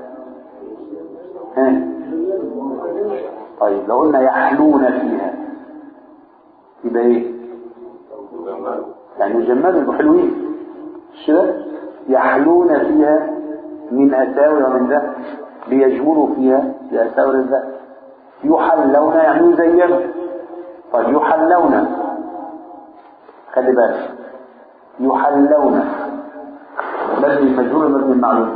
ها طيب لو قلنا يحلون فيها يبقى ايه يعني يجملوا يبقوا حلوين مش كده يحلون فيها من اساور ومن ذهب ليجملوا فيها باساور الذهب يحلون يعني يزينوا طيب يحلون خلي بالك يحلون مبني مجهول مبني المعلوم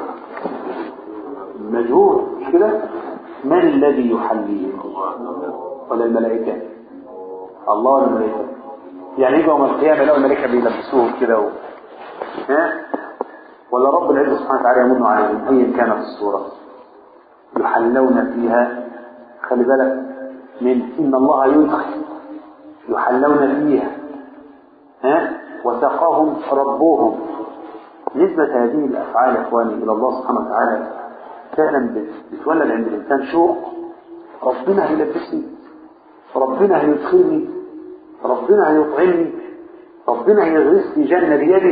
مجهول مش كده من الذي يحليهم ولا الملائكة الله ولا الملائكة يعني يجوا يوم القيامة لو الملائكة بيلبسوهم كده و... ها ولا رب العزة سبحانه وتعالى يمن عليهم أيا كانت الصورة يحلون فيها خلي بالك من إن الله يدخل يحلون فيها ها وسقاهم ربهم نسبة هذه الأفعال يا إخواني إلى الله سبحانه وتعالى فعلا بتولد عند الإنسان شوق ربنا هيلبسني ربنا هيدخلني ربنا هيطعمني ربنا هيغرسني جنة بيده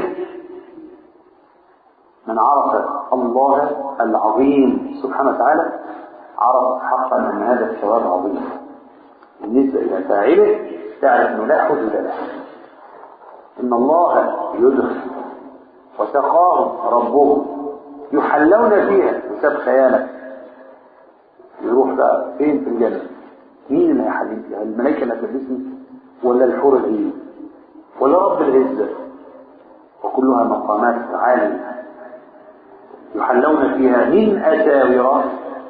من عرف الله العظيم سبحانه وتعالى عرف حقا أن هذا الثواب عظيم بالنسبة إلى فاعله تعرف أنه لا حدود له إن الله يدخل وسقاهم ربهم يحلون فيها بسبب خيالك يروح بقى فين في الجنة مين اللي هيحلل فيها الملائكة اللي هتلبسني ولا الحور العين ولا رب العزة وكلها مقامات عالية يحلون فيها من أساور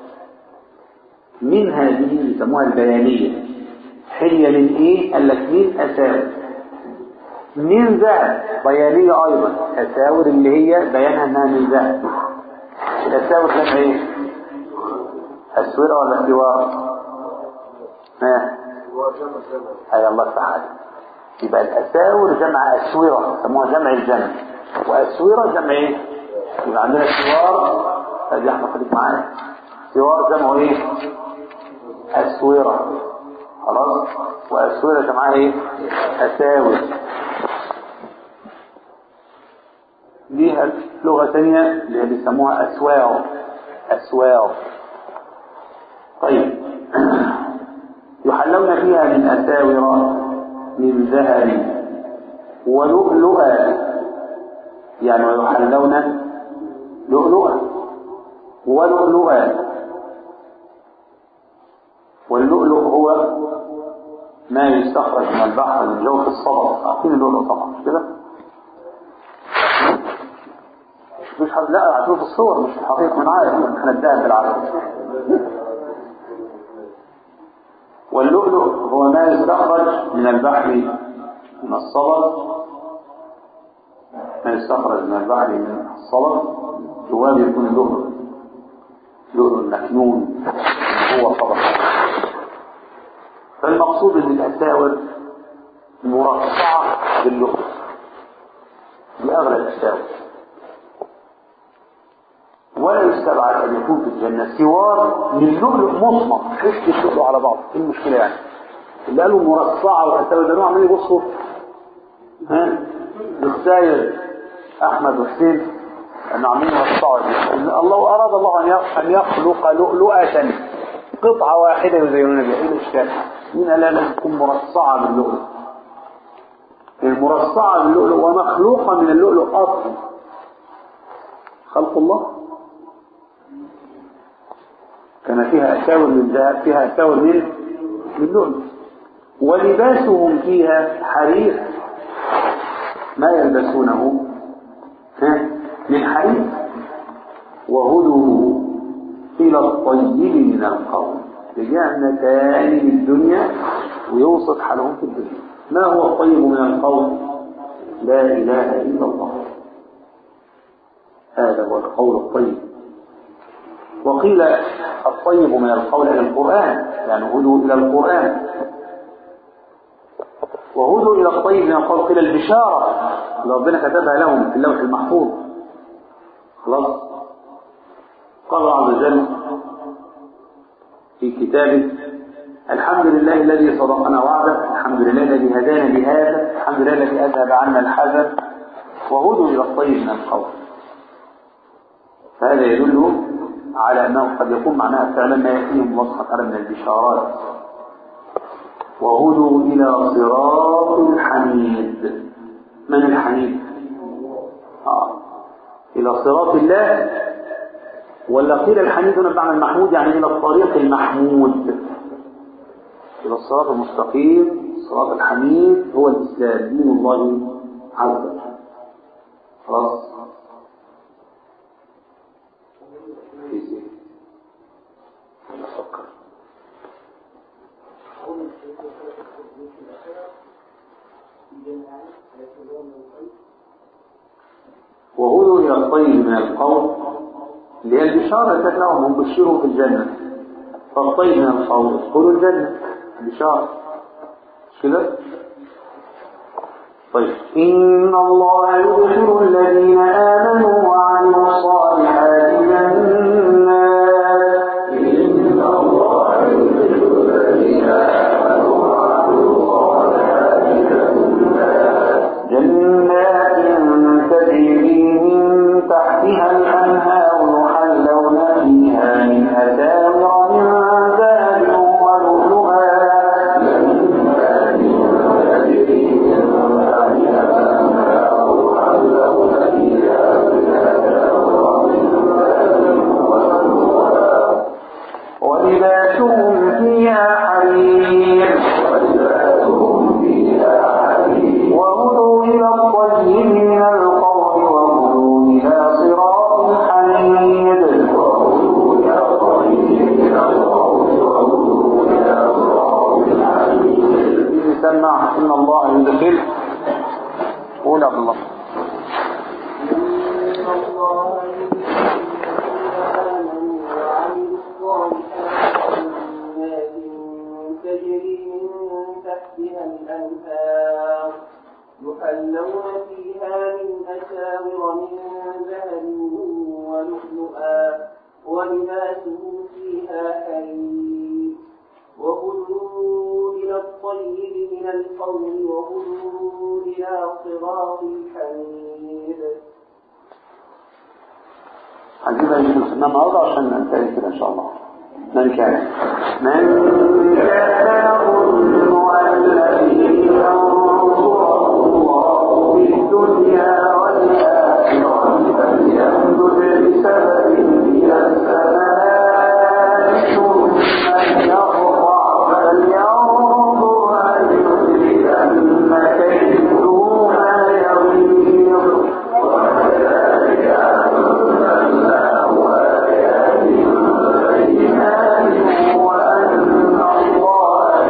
من هذه يسموها البيانية حلية من ايه قال لك من أساور من ذهب بيانية أيضا أساور اللي هي بيانها أنها من ذهب الأساور كان إيه أسورة ولا سوار ها أي الله تعالى يبقى الأساور جمع أسورة يسموها جمع الجمع وأسورة جمع إيه يبقى عندنا سوار هذه احنا خليك معايا سوار جمعه إيه أسورة خلاص وأسورة جمعها إيه أساور ليها لغة ثانية اللي هي بيسموها أسوار أسوار طيب يحلون فيها من أساور من ذهب ولؤلؤا يعني ويحلون لؤلؤا ولؤلؤا واللؤلؤ هو ما يستخرج من البحر من جوف الصبر عارفين اللؤلؤ طبعا مش كده مش حد لا هتشوف الصور مش الحقيقة من عارف احنا الذهب بالعربي واللؤلؤ هو ما يستخرج من البحر من الصبر ما يستخرج من البحر من الصبر جواب يكون اللؤلؤ لؤلؤ مكنون هو صبر فالمقصود ان الاساور مرصعه باللؤلؤ دي اغلى الاساور ولا يستبعد ان يكون في الجنه سوار من لؤلؤ مصمت خشت اللؤلؤ على بعض ايه المشكله يعني اللي قالوا مرصعه والاساور ده عمالين يبصوا ها الخساير احمد وحسين انه عاملين يرصعوا الله اراد الله ان يخلق لؤلؤه قطعه واحده يزينون بها ايه الاشكال مين قال لازم تكون مرصعه باللؤلؤ المرصعه باللؤلؤ ومخلوقه من اللؤلؤ اصلا خلق الله كان فيها أساور من ذهب فيها أساور من من لؤلؤ ولباسهم فيها حرير ما يلبسونه ها من حرير وهدوا إلى الطيب من القول رجعنا تاني للدنيا ويوصف حالهم في الدنيا ما هو الطيب من القول لا إله إلا الله هذا هو القول الطيب وقيل الطيب من القول إلى القرآن يعني هدوا إلى القرآن وهدوا إلى الطيب من القول قيل البشارة اللي ربنا كتبها لهم في اللوح المحفوظ خلاص قال الله عز وجل في كتابه الحمد لله الذي صدقنا وعده الحمد لله الذي هدانا لهذا الحمد لله الذي أذهب عنا الحزن وهدوا إلى الطيب من القول فهذا يدل على أنه قد يكون معناها فعلا ما يأتيهم الله سبحانه وتعالى من البشارات وهدوا إلى صراط الحميد من الحميد؟ آه. إلى صراط الله ولا قيل الحميد هنا بمعنى المحمود يعني إلى الطريق المحمود إلى الصراط المستقيم الصراط الحميد هو الإسلام دين الله عز وجل خلاص في زين أفكر وهدوا إلى الطيب من القول اللي هي البشارة كانت لهم هم بشروا في الجنة فالطيب من القول ادخلوا الجنة بشارة مش كده؟ طيب إن الله يدخل الذين آمنوا وعملوا الصالحات جنات إن الله يدخل الذين آمنوا وعملوا الصالحات جنات تجري من تحتها الأنهار يحلون فيها من أساور من ذهب ولؤلؤا ولباسهم فيها حرير وهدوا إلى الطيب من القول وهدوا إلى صراط الحميد سمع إن الله يدخل قول يا عبد الله تجري من تحتها الأنهار يحلون فيها من أساور من ذهب ولؤلؤا ولباسهم فيها حرير وهدوا إلى الطيب من القول وهدوا إلى صراط الحميد هنجيبها يمكن سنة النهارده عشان ننتهي كده إن شاء الله من كان من كان يظن أن لن ينصره الله في الدنيا والآخرة فليمدد بسبب إلى السماء ثم يرفع فلينظر هل يدركن كيده ما يغيظ وكذلك أنزلناه آيات بينات وأن الله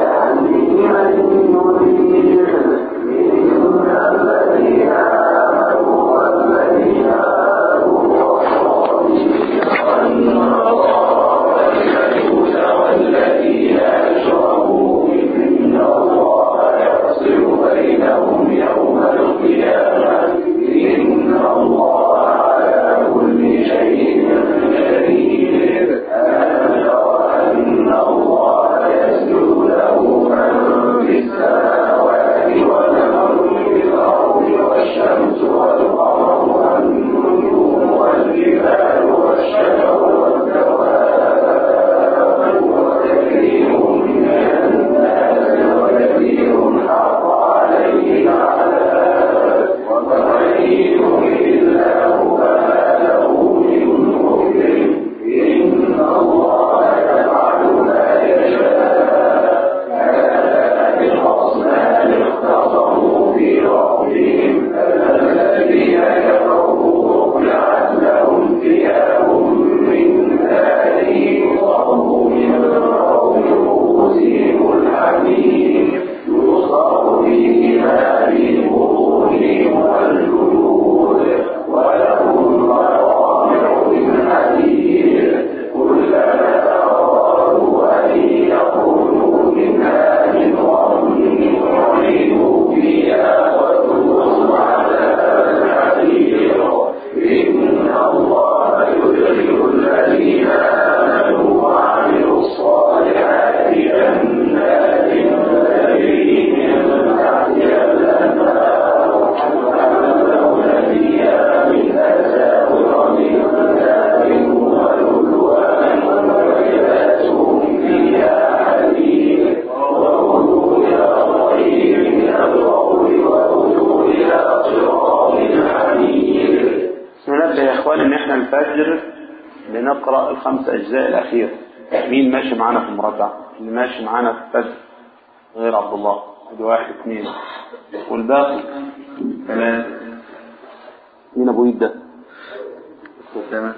ان احنا الفجر بنقرا الخمس اجزاء الاخيره مين ماشي معانا في المربع اللي ماشي معانا في الفجر غير عبد الله ادي واحد اثنين والباقي ثلاثه مين ابو يد ده تمام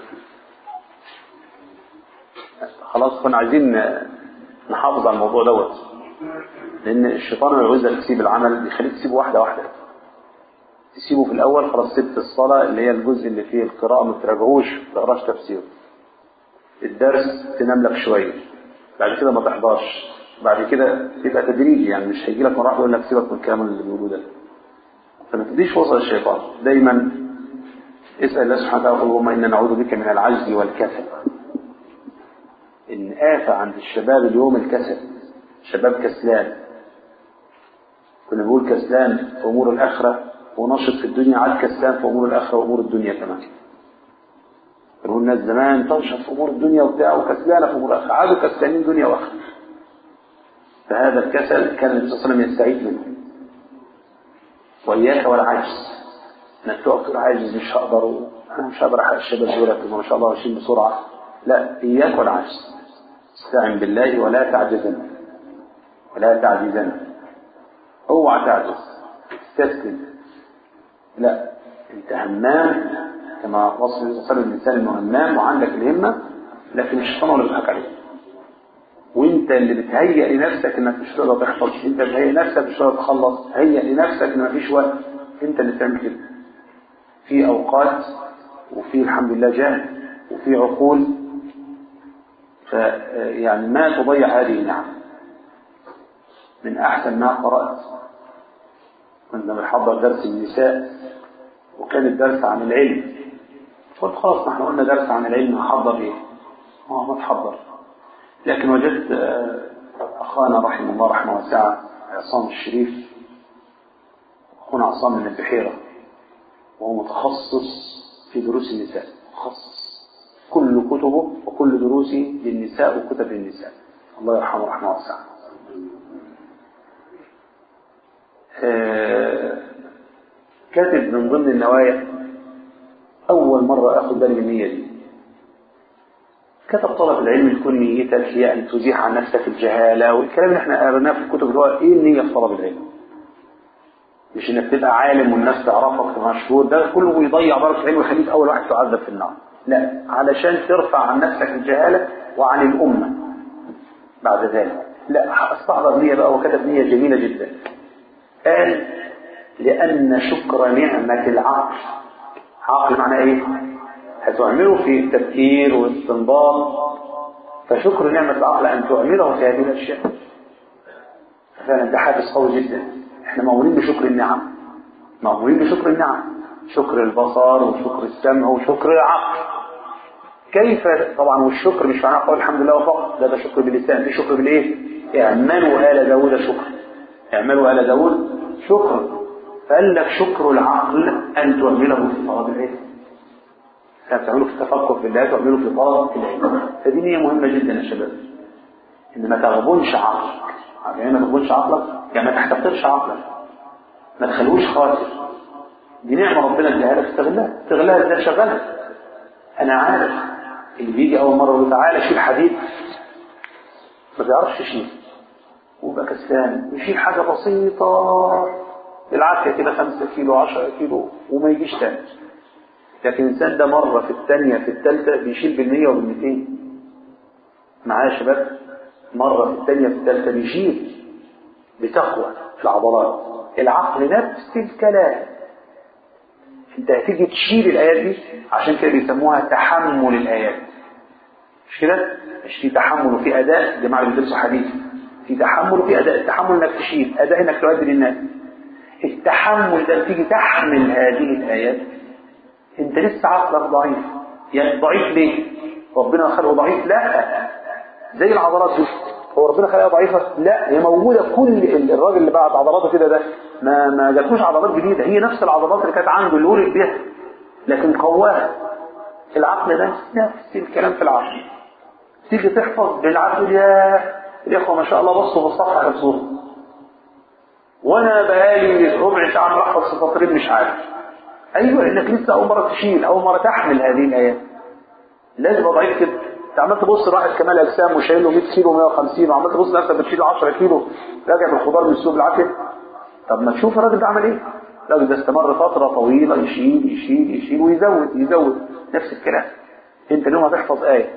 خلاص كنا عايزين نحافظ على الموضوع دوت لان الشيطان لما يعوزك تسيب العمل بيخليك تسيبه واحده واحده تسيبه في الاول خلاص سبت الصلاه اللي هي الجزء اللي فيه القراءه ما تراجعوش ما تقراش تفسير الدرس تنام لك شويه بعد كده ما تحضرش بعد كده يبقى تدريجي يعني مش هيجي لك مره واحده يقول لك سيبك من الكلام اللي بيقولوه ده فما تديش فرصه للشيطان دايما اسال الله سبحانه وتعالى اللهم انا نعوذ بك من العجز والكسل ان آفة عند الشباب اليوم الكسل شباب كسلان كنا بنقول كسلان في امور الاخره ونشط في الدنيا عاد كسلان في امور الاخره وامور الدنيا كمان كانوا الناس زمان تنشط في امور الدنيا وبتاع وكسلانه في امور الاخره عادوا كسلانين دنيا واخره فهذا الكسل كان النبي صلى الله عليه وسلم يستعيد منه واياك والعجز انك تقف تقول عاجز مش هقدر انا مش هقدر احقق الشباب دولت ما شاء الله ماشيين بسرعه لا اياك والعجز استعن بالله ولا تعجزن ولا تعجزن اوعى تعجز استسلم لا انت همام كما وصف النبي صلى الله عليه وسلم الانسان انه همام وعندك الهمه لكن الشيطان هو اللي بيضحك عليك وانت اللي بتهيئ لنفسك انك مش تقدر تحفظ انت بتهيئ نفسك مش تقدر تخلص هيئ لنفسك ان مفيش وقت انت اللي بتعمل كده في اوقات وفي الحمد لله جهد وفي عقول ف يعني ما تضيع هذه النعم من احسن ما قرات كنا بنحضر درس النساء وكان الدرس عن العلم قلت خلاص ما احنا قلنا درس عن العلم هحضر ايه؟ اه ما تحضر لكن وجدت اخانا رحمه الله رحمه واسعه عصام الشريف اخونا عصام من البحيره وهو متخصص في دروس النساء متخصص كل كتبه وكل دروسه للنساء وكتب للنساء الله يرحمه رحمه واسعه كاتب من ضمن النوايا أول مرة أخذ بالي من النية دي كتب طلب العلم تكون نيتك هي أن تزيح عن نفسك الجهالة والكلام اللي احنا قريناه في الكتب اللي هو إيه النية في طلب العلم مش إنك تبقى عالم والناس تعرفك مشهور ده كله بيضيع بركة العلم ويخليك أول واحد تعذب في النار لا علشان ترفع عن نفسك الجهالة وعن الأمة بعد ذلك لا استحضر نية بقى وكتب نية جميلة جدا قال لأن شكر نعمة العقل عقل معناه إيه؟ هتعمله في التفكير والاستنباط فشكر نعمة العقل أن تعمله في هذه الأشياء فعلا ده حافز قوي جدا احنا مأمورين بشكر النعم مأمورين بشكر النعم شكر البصر وشكر السمع وشكر العقل كيف طبعا والشكر مش معناه قول الحمد لله فقط ده ده شكر باللسان في شكر بالايه اعملوا آل داود شكر اعملوا آل داود شكر فقال لك شكر العقل أن تعمله في طلب العلم تعمله في التفكر في الله تعمله في طلب العلم فدي نية مهمة جدا يا شباب إن ما تغبنش عقلك يعني ما تغبنش عقلك يعني ما تحتقرش عقلك ما تخلوش خاسر دي نعمة ربنا اداها لك استغلها استغلها ازاي شغلها أنا عارف اللي بيجي أول مرة يقول تعالى شيل حديد ما بيعرفش يشيل ويبقى كسلان يشيل حاجة بسيطة بالعافية كده خمسة كيلو عشرة كيلو وما يجيش تاني لكن الإنسان ده مرة في الثانية في الثالثة بيشيل بالمية وبالمئتين معايا يا شباب مرة في الثانية في الثالثة بيشيل بتقوى في العضلات العقل نفس الكلام انت هتيجي تشيل الآيات دي عشان كده بيسموها تحمل الآيات مش كده؟ مش في تحمل وفي أداء جماعة بيدرسوا حديث في تحمل وفي أداء التحمل انك تشيل أداء انك تؤدي للناس التحمل ده تيجي تحمل هذه الآيات انت لسه عقلك ضعيف يعني ضعيف ليه ربنا خلقه ضعيف لا زي العضلات دي هو ربنا خلقها ضعيفة لا هي موجودة كل الراجل اللي بعد عضلاته كده ده ما ما جاتلوش عضلات جديدة هي نفس العضلات اللي كانت عنده اللي ولد بيها لكن قواها العقل ده نفس الكلام في العقل تيجي تحفظ بالعقل يا الإخوة ما شاء الله بصوا في الصفحة حفظوها وانا بقالي ربع ساعه بحفظ سطرين مش عارف ايوه لانك لسه اول مره تشيل اول مره تحمل هذه الايات لازم ابقى ضعيف كده انت عمال تبص لواحد كمال اجسام وشايل له 100 كيلو 150 وعمال تبص لنفسك بتشيل 10 كيلو راجع بالخضار من السوق بالعافيه طب ما تشوف الراجل ده عمل ايه الراجل ده استمر فتره طويله يشيل يشيل يشيل ويزود يزود نفس الكلام انت اليوم هتحفظ ايه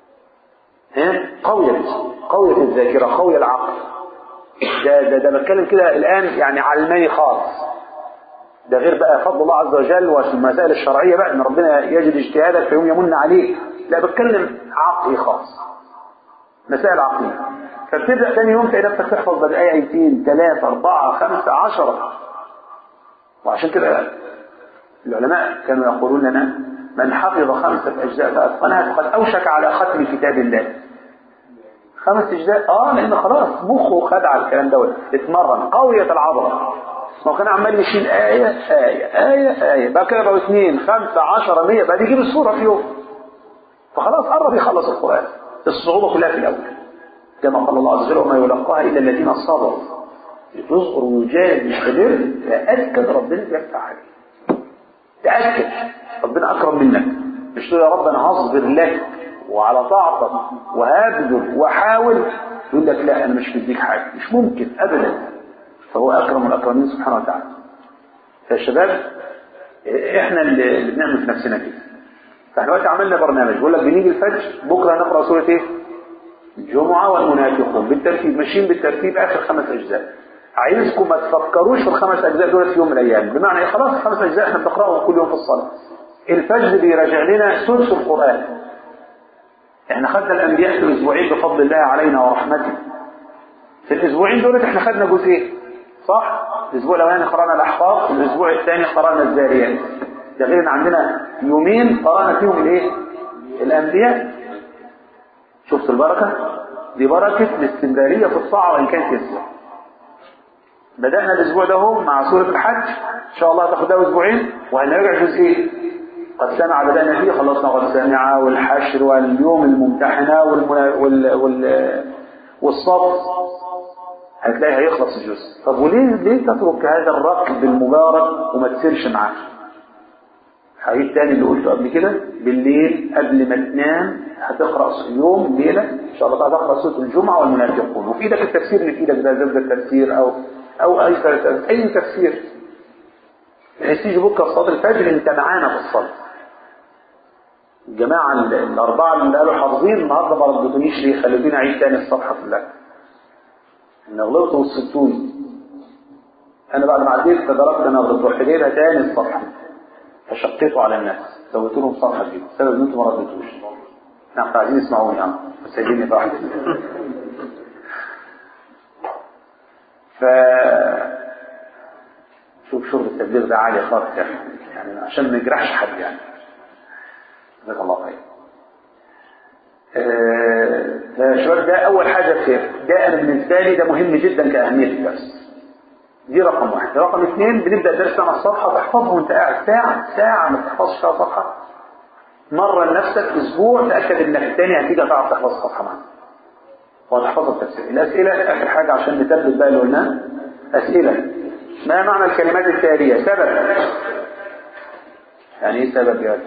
ها قوية قوية الذاكرة قوية العقل ده ده ده بتكلم كده الآن يعني علماني خالص ده غير بقى فضل الله عز وجل والمسائل الشرعية بقى ان ربنا يجد اجتهادك فيوم يمن عليك لا بتكلم عقلي خاص مسائل عقلية فبتبدأ ثاني يوم تلاقي نفسك تحفظ بدأ آية آيتين ثلاثة أربعة خمسة عشرة وعشان كده العلماء كانوا يقولون لنا من حفظ خمسة أجزاء فأتقنها فقد أوشك على ختم كتاب الله خمس أجزاء آه لأن خلاص مخه خد على الكلام دوت اتمرن قوية العضلة ما هو كان عمال يشيل آية آية آية آية بقى كده بقوا اثنين خمسة عشرة مية بعد يجيب الصورة في يوم فخلاص قرب يخلص القرآن الصعوبة كلها في الأول كما قال الله عز وجل وما يلقاها إلا الذين صبروا يصبر ويجاهد ويستمر تأكد ربنا بيفتح عليه تأكد ربنا أكرم منك مش تقول يا رب أنا هصبر لك وعلى طاعتك وهبذل وحاول يقول لك لا أنا مش مديك حاجة مش ممكن أبدا فهو أكرم الأكرمين سبحانه وتعالى فالشباب إحنا اللي بنعمل في نفسنا كده فاحنا دلوقتي عملنا برنامج بيقول لك بنيجي الفجر بكرة نقرأ سورة إيه؟ الجمعة والمنافقون بالترتيب ماشيين بالترتيب آخر خمس أجزاء عايزكم ما تفكروش في الخمس أجزاء دول في يوم من الأيام بمعنى إيه خلاص الخمس أجزاء احنا بنقرأهم كل يوم في الصلاة الفجر بيراجع لنا ثلث القرآن احنا خدنا الأنبياء في الأسبوعين بفضل الله علينا ورحمته في الأسبوعين دول احنا خدنا جزئين صح؟ الأسبوع الأولاني قرأنا الأحقاف والأسبوع الثاني قرأنا الذاريات ده غير ان عندنا يومين قرأنا فيهم الايه؟ الأنبياء شفت البركة؟ دي بركة الاستمرارية في الطاعة وإن كانت يسوع بدأنا الأسبوع ده هم مع سورة الحج إن شاء الله تاخد ده أسبوعين وهنرجع جزئين قد سمع بدأنا فيه خلصنا قد سمع والحشر واليوم الممتحنة والمنا... وال... وال... والصف هتلاقي هيخلص الجزء طب وليه ليه تترك هذا الركب المبارك وما تسيرش معاه حقيقي تاني اللي قلته قبل كده بالليل قبل ما تنام هتقرأ يوم ليلة إن شاء الله تعالى تقرأ سورة الجمعة والمنافقون وفي ايدك التفسير اللي في ايدك ده زبدة التفسير أو أو أي أي تفسير بحيث تيجي بكرة في صلاة الفجر أنت معانا في الصلاة الجماعة الأربعة اللي قالوا حافظين النهاردة ما ردتونيش ليه خلوني أعيد تاني الصفحة كلها إن غلطت وصلتوني أنا بعد ما عديت تدركت أنا غلطت رحت جايبها تاني الصفحة فشقيته على الناس سويت لهم صفحة جديدة السبب إن أنتم ما ردتوش نعم عايزين يسمعوني يعني بس سايبيني براحتي ف شوف شرب التبليغ ده عالي خالص يا اخي يعني عشان ما يجرحش حد يعني جزاك الله خير فشباب ده اول حاجه في ده انا بالنسبه لي ده مهم جدا كاهميه الدرس دي رقم واحد رقم اثنين بنبدا درس على الصفحه تحفظها وانت قاعد ساعه ساعه ما تحفظش فيها صفحه مره لنفسك اسبوع تاكد انك الثاني هتيجي تعرف تحفظ الصفحه معاك وهتحفظ التفسير الاسئله اخر حاجه عشان نثبت بقى اللي قلناه اسئله ما معنى الكلمات التاليه سبب يعني ايه سبب يا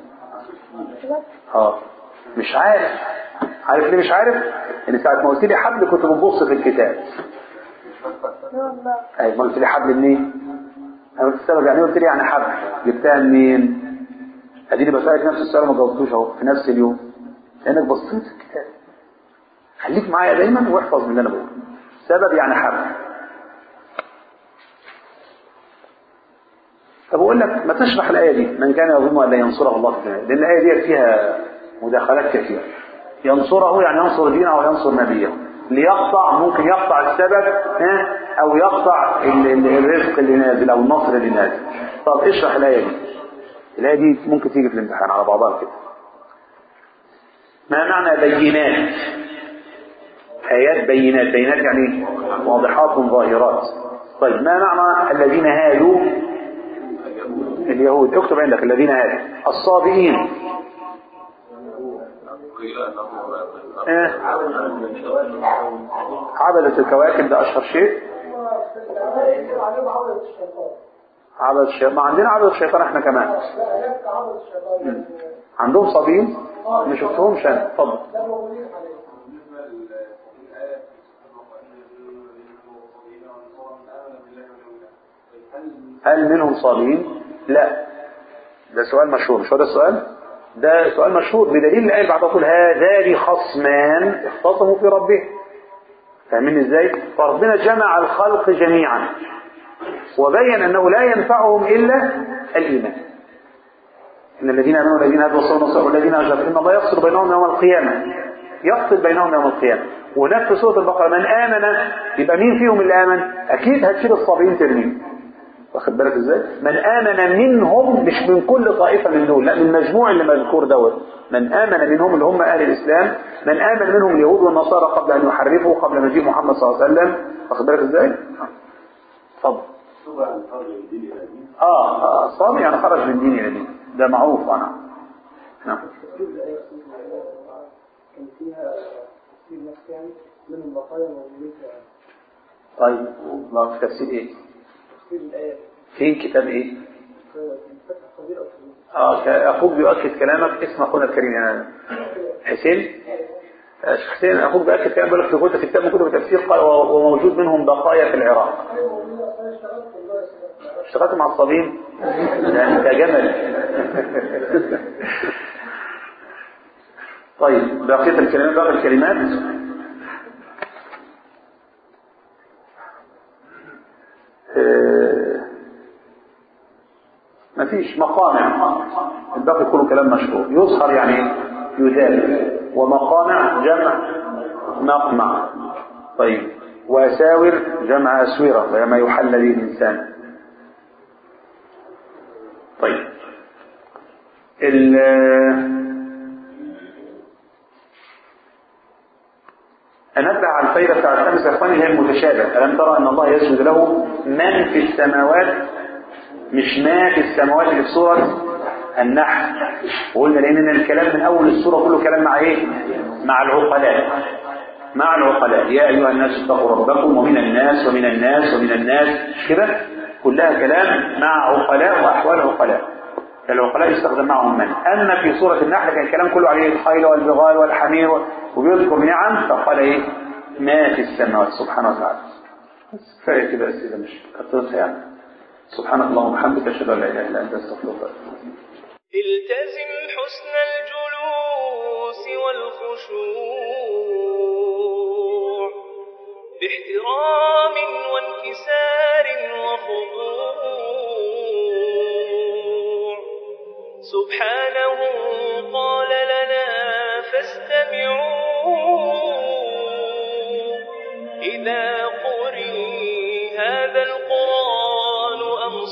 اه مش عارف عارف ليه مش عارف ان ساعه ما قلت لي حبل كنت ببص في الكتاب اي ما قلت لي حبل منين انا قلت السبب يعني قلت لي يعني حبل جبتها منين اديني بسالك نفس السؤال ما جاوبتوش اهو في نفس اليوم لانك بصيت في الكتاب خليك معايا دايما واحفظ من اللي انا بقوله سبب يعني حبل طب اقول لك ما تشرح الايه دي من كان يظن ان لا ينصره الله في الدنيا لان الايه دي فيها مداخلات كثيره ينصره يعني ينصر دينه وينصر نبيه ليقطع ممكن يقطع السبب ها او يقطع الرزق اللي نازل او النصر اللي نازل طب اشرح الايه دي الايه دي ممكن تيجي في الامتحان على بعضها كده ما معنى بينات ايات بينات بينات يعني واضحات ظاهرات طيب ما معنى الذين هادوا اليهود اكتب عندك الذين هادوا الصابئين إيه؟ عبدة الكواكب ده أشهر شيء عبد الشيطان ما عندنا عبد الشيطان احنا كمان مم. عندهم صبيين ما شفتهمش انا اتفضل هل منهم صابين لا ده سؤال مشهور مش هو ده السؤال ده سؤال مشهور بدليل الآية بعد تقول هذان خصمان اختصموا في ربهم فاهمين ازاي فربنا جمع الخلق جميعا وبين انه لا ينفعهم الا الايمان ان الذين امنوا والذين هادوا وصلوا والذين اجابوا ان الله يفصل بينهم يوم القيامه يفصل بينهم يوم القيامه وهناك في سوره البقره من امن يبقى مين فيهم اللي امن اكيد هتشيل الصابئين ترميه واخد بالك ازاي من امن منهم مش من كل طائفه من دول لا من المجموع اللي مذكور دوت من امن منهم اللي هم اهل الاسلام من امن منهم اليهود والنصارى قبل ان يحرفوا قبل مجيء محمد صلى الله عليه وسلم واخد بالك ازاي اتفضل اه اه صام يعني خرج من دين الى دين ده معروف انا نعم كان فيها تفسير نفس يعني من البقايا موجودة طيب الله في تفسير ايه تفسير الآية فين كتاب ايه في فتح صغير أو كبير اه ك- اخوك بيؤكد كلامك اسم اخونا الكريم يعني حسين آه، شيخ حسين اخوك بيؤكد كلام بيقول لك في كتب في كتاب من كتب التفسير قال و- وموجود منهم بقايا في العراق اشتغلت مع الصبيين ده انت جمل طيب بقية الكلمات باقي الكلمات آه، مفيش مقامع الباقي كله كلام مشهور يظهر يعني يذاب ومقامع جمع مقمع طيب وأساور جمع أسورة وهي ما يحل به الإنسان طيب ال أنبه على الفائدة بتاع الخمسة يا إخواني هي المتشابه ألم ترى أن الله يسجد له من في السماوات مش ما في السماوات اللي في سورة النحل وقلنا لأن الكلام من أول السورة كله كلام مع إيه؟ مع العقلاء مع العقلاء يا أيها الناس اتقوا ربكم ومن الناس ومن الناس ومن الناس مش كده كلها كلام مع عقلاء وأحوال عقلاء العقلاء يستخدم معهم من أما في سورة النحل كان الكلام كله عليه الخيل والبغال والحمير وبيذكر نعم فقال إيه ما في السماوات سبحانه وتعالى بس كفاية كده أسئلة مش كثرتها يعني سبحانك اللهم وبحمدك أشهد أن لا إله إلا أنت أستغفرك وأتوب إليك التزم حسن الجلوس والخشوع باحترام وانكسار وخضوع سبحانه قال لنا فاستمعوا إذا قرئ هذا القرآن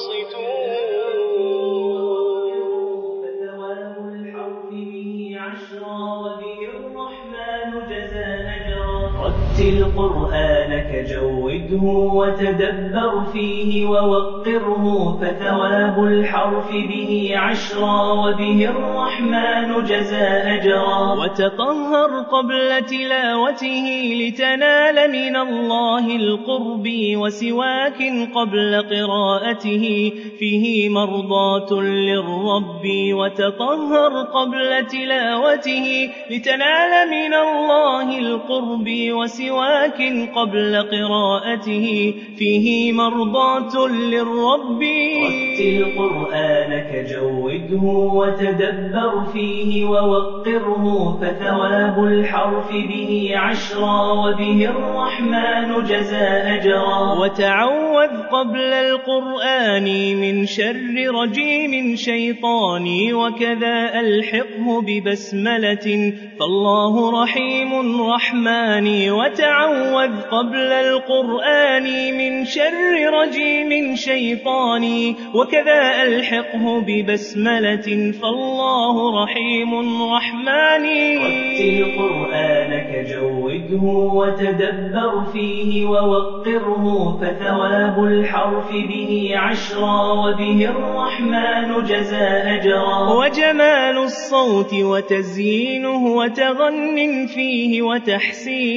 أنصتوا فثواب الحرف به عشرا وبه الرحمن جزى أجرا رتل قرآنك جوده وتدبر فيه ووقره فثواب الحرف به عشرا وبه الرحمن جزى أجرا وتطهر قبل تلاوته لتنال من الله القرب وسواك قبل قراءته فيه مرضاة للرب وتطهر قبل تلاوته لتنال من الله القرب وسواك قبل قراءته فيه مرضاة للرب رتل قرآنك جوده وتدبر فيه ووقره فثواب الحرف به عشرا وبه الرحمن جزى أجرا وتعوذ قبل القرآن من شر رجيم شيطاني وكذا ألحقه ببسملة فالله رحيم رحماني وتعوذ قبل القرآن من شر رجيم شيطاني وكذا ألحقه ببسملة فالله رحيم رحماني رتل قرآنك جوده وتدبر فيه ووقره فثواب الحرف به عشرا وبه الرحمن جزى أجرا وجمال الصوت وتزيينه وتغن فيه وتحسينه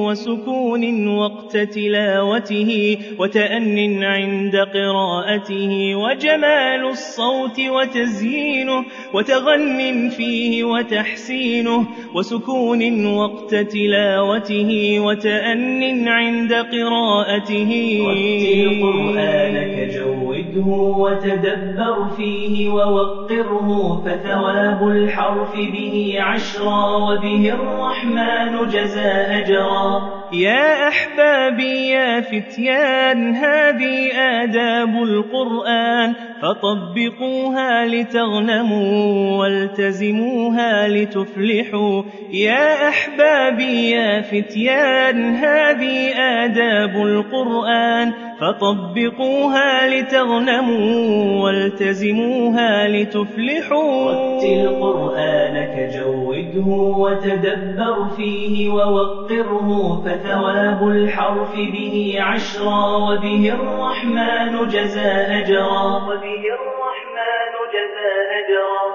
وسكون وقت تلاوته وتأن عند قراءته وجمال الصوت وتزيينه وتغن فيه وتحسينه وسكون وقت تلاوته وتأن عند قراءته رتل قرآنك جوده وتدبر فيه ووقره فثواب الحرف به عشرا وبه الرحمن جزى أجرا يا أحبابي يا فتيان هذه آداب القرآن فطبقوها لتغنموا والتزموها لتفلحوا يا أحبابي يا فتيان هذه آداب القرآن فطبقوها لتغنموا والتزموها لتفلحوا رتل قرآنك جوده وتدبر فيه ووقره فثواب الحرف به عشرا وبه الرحمن جزى أجرا وبه الرحمن جزى أجرا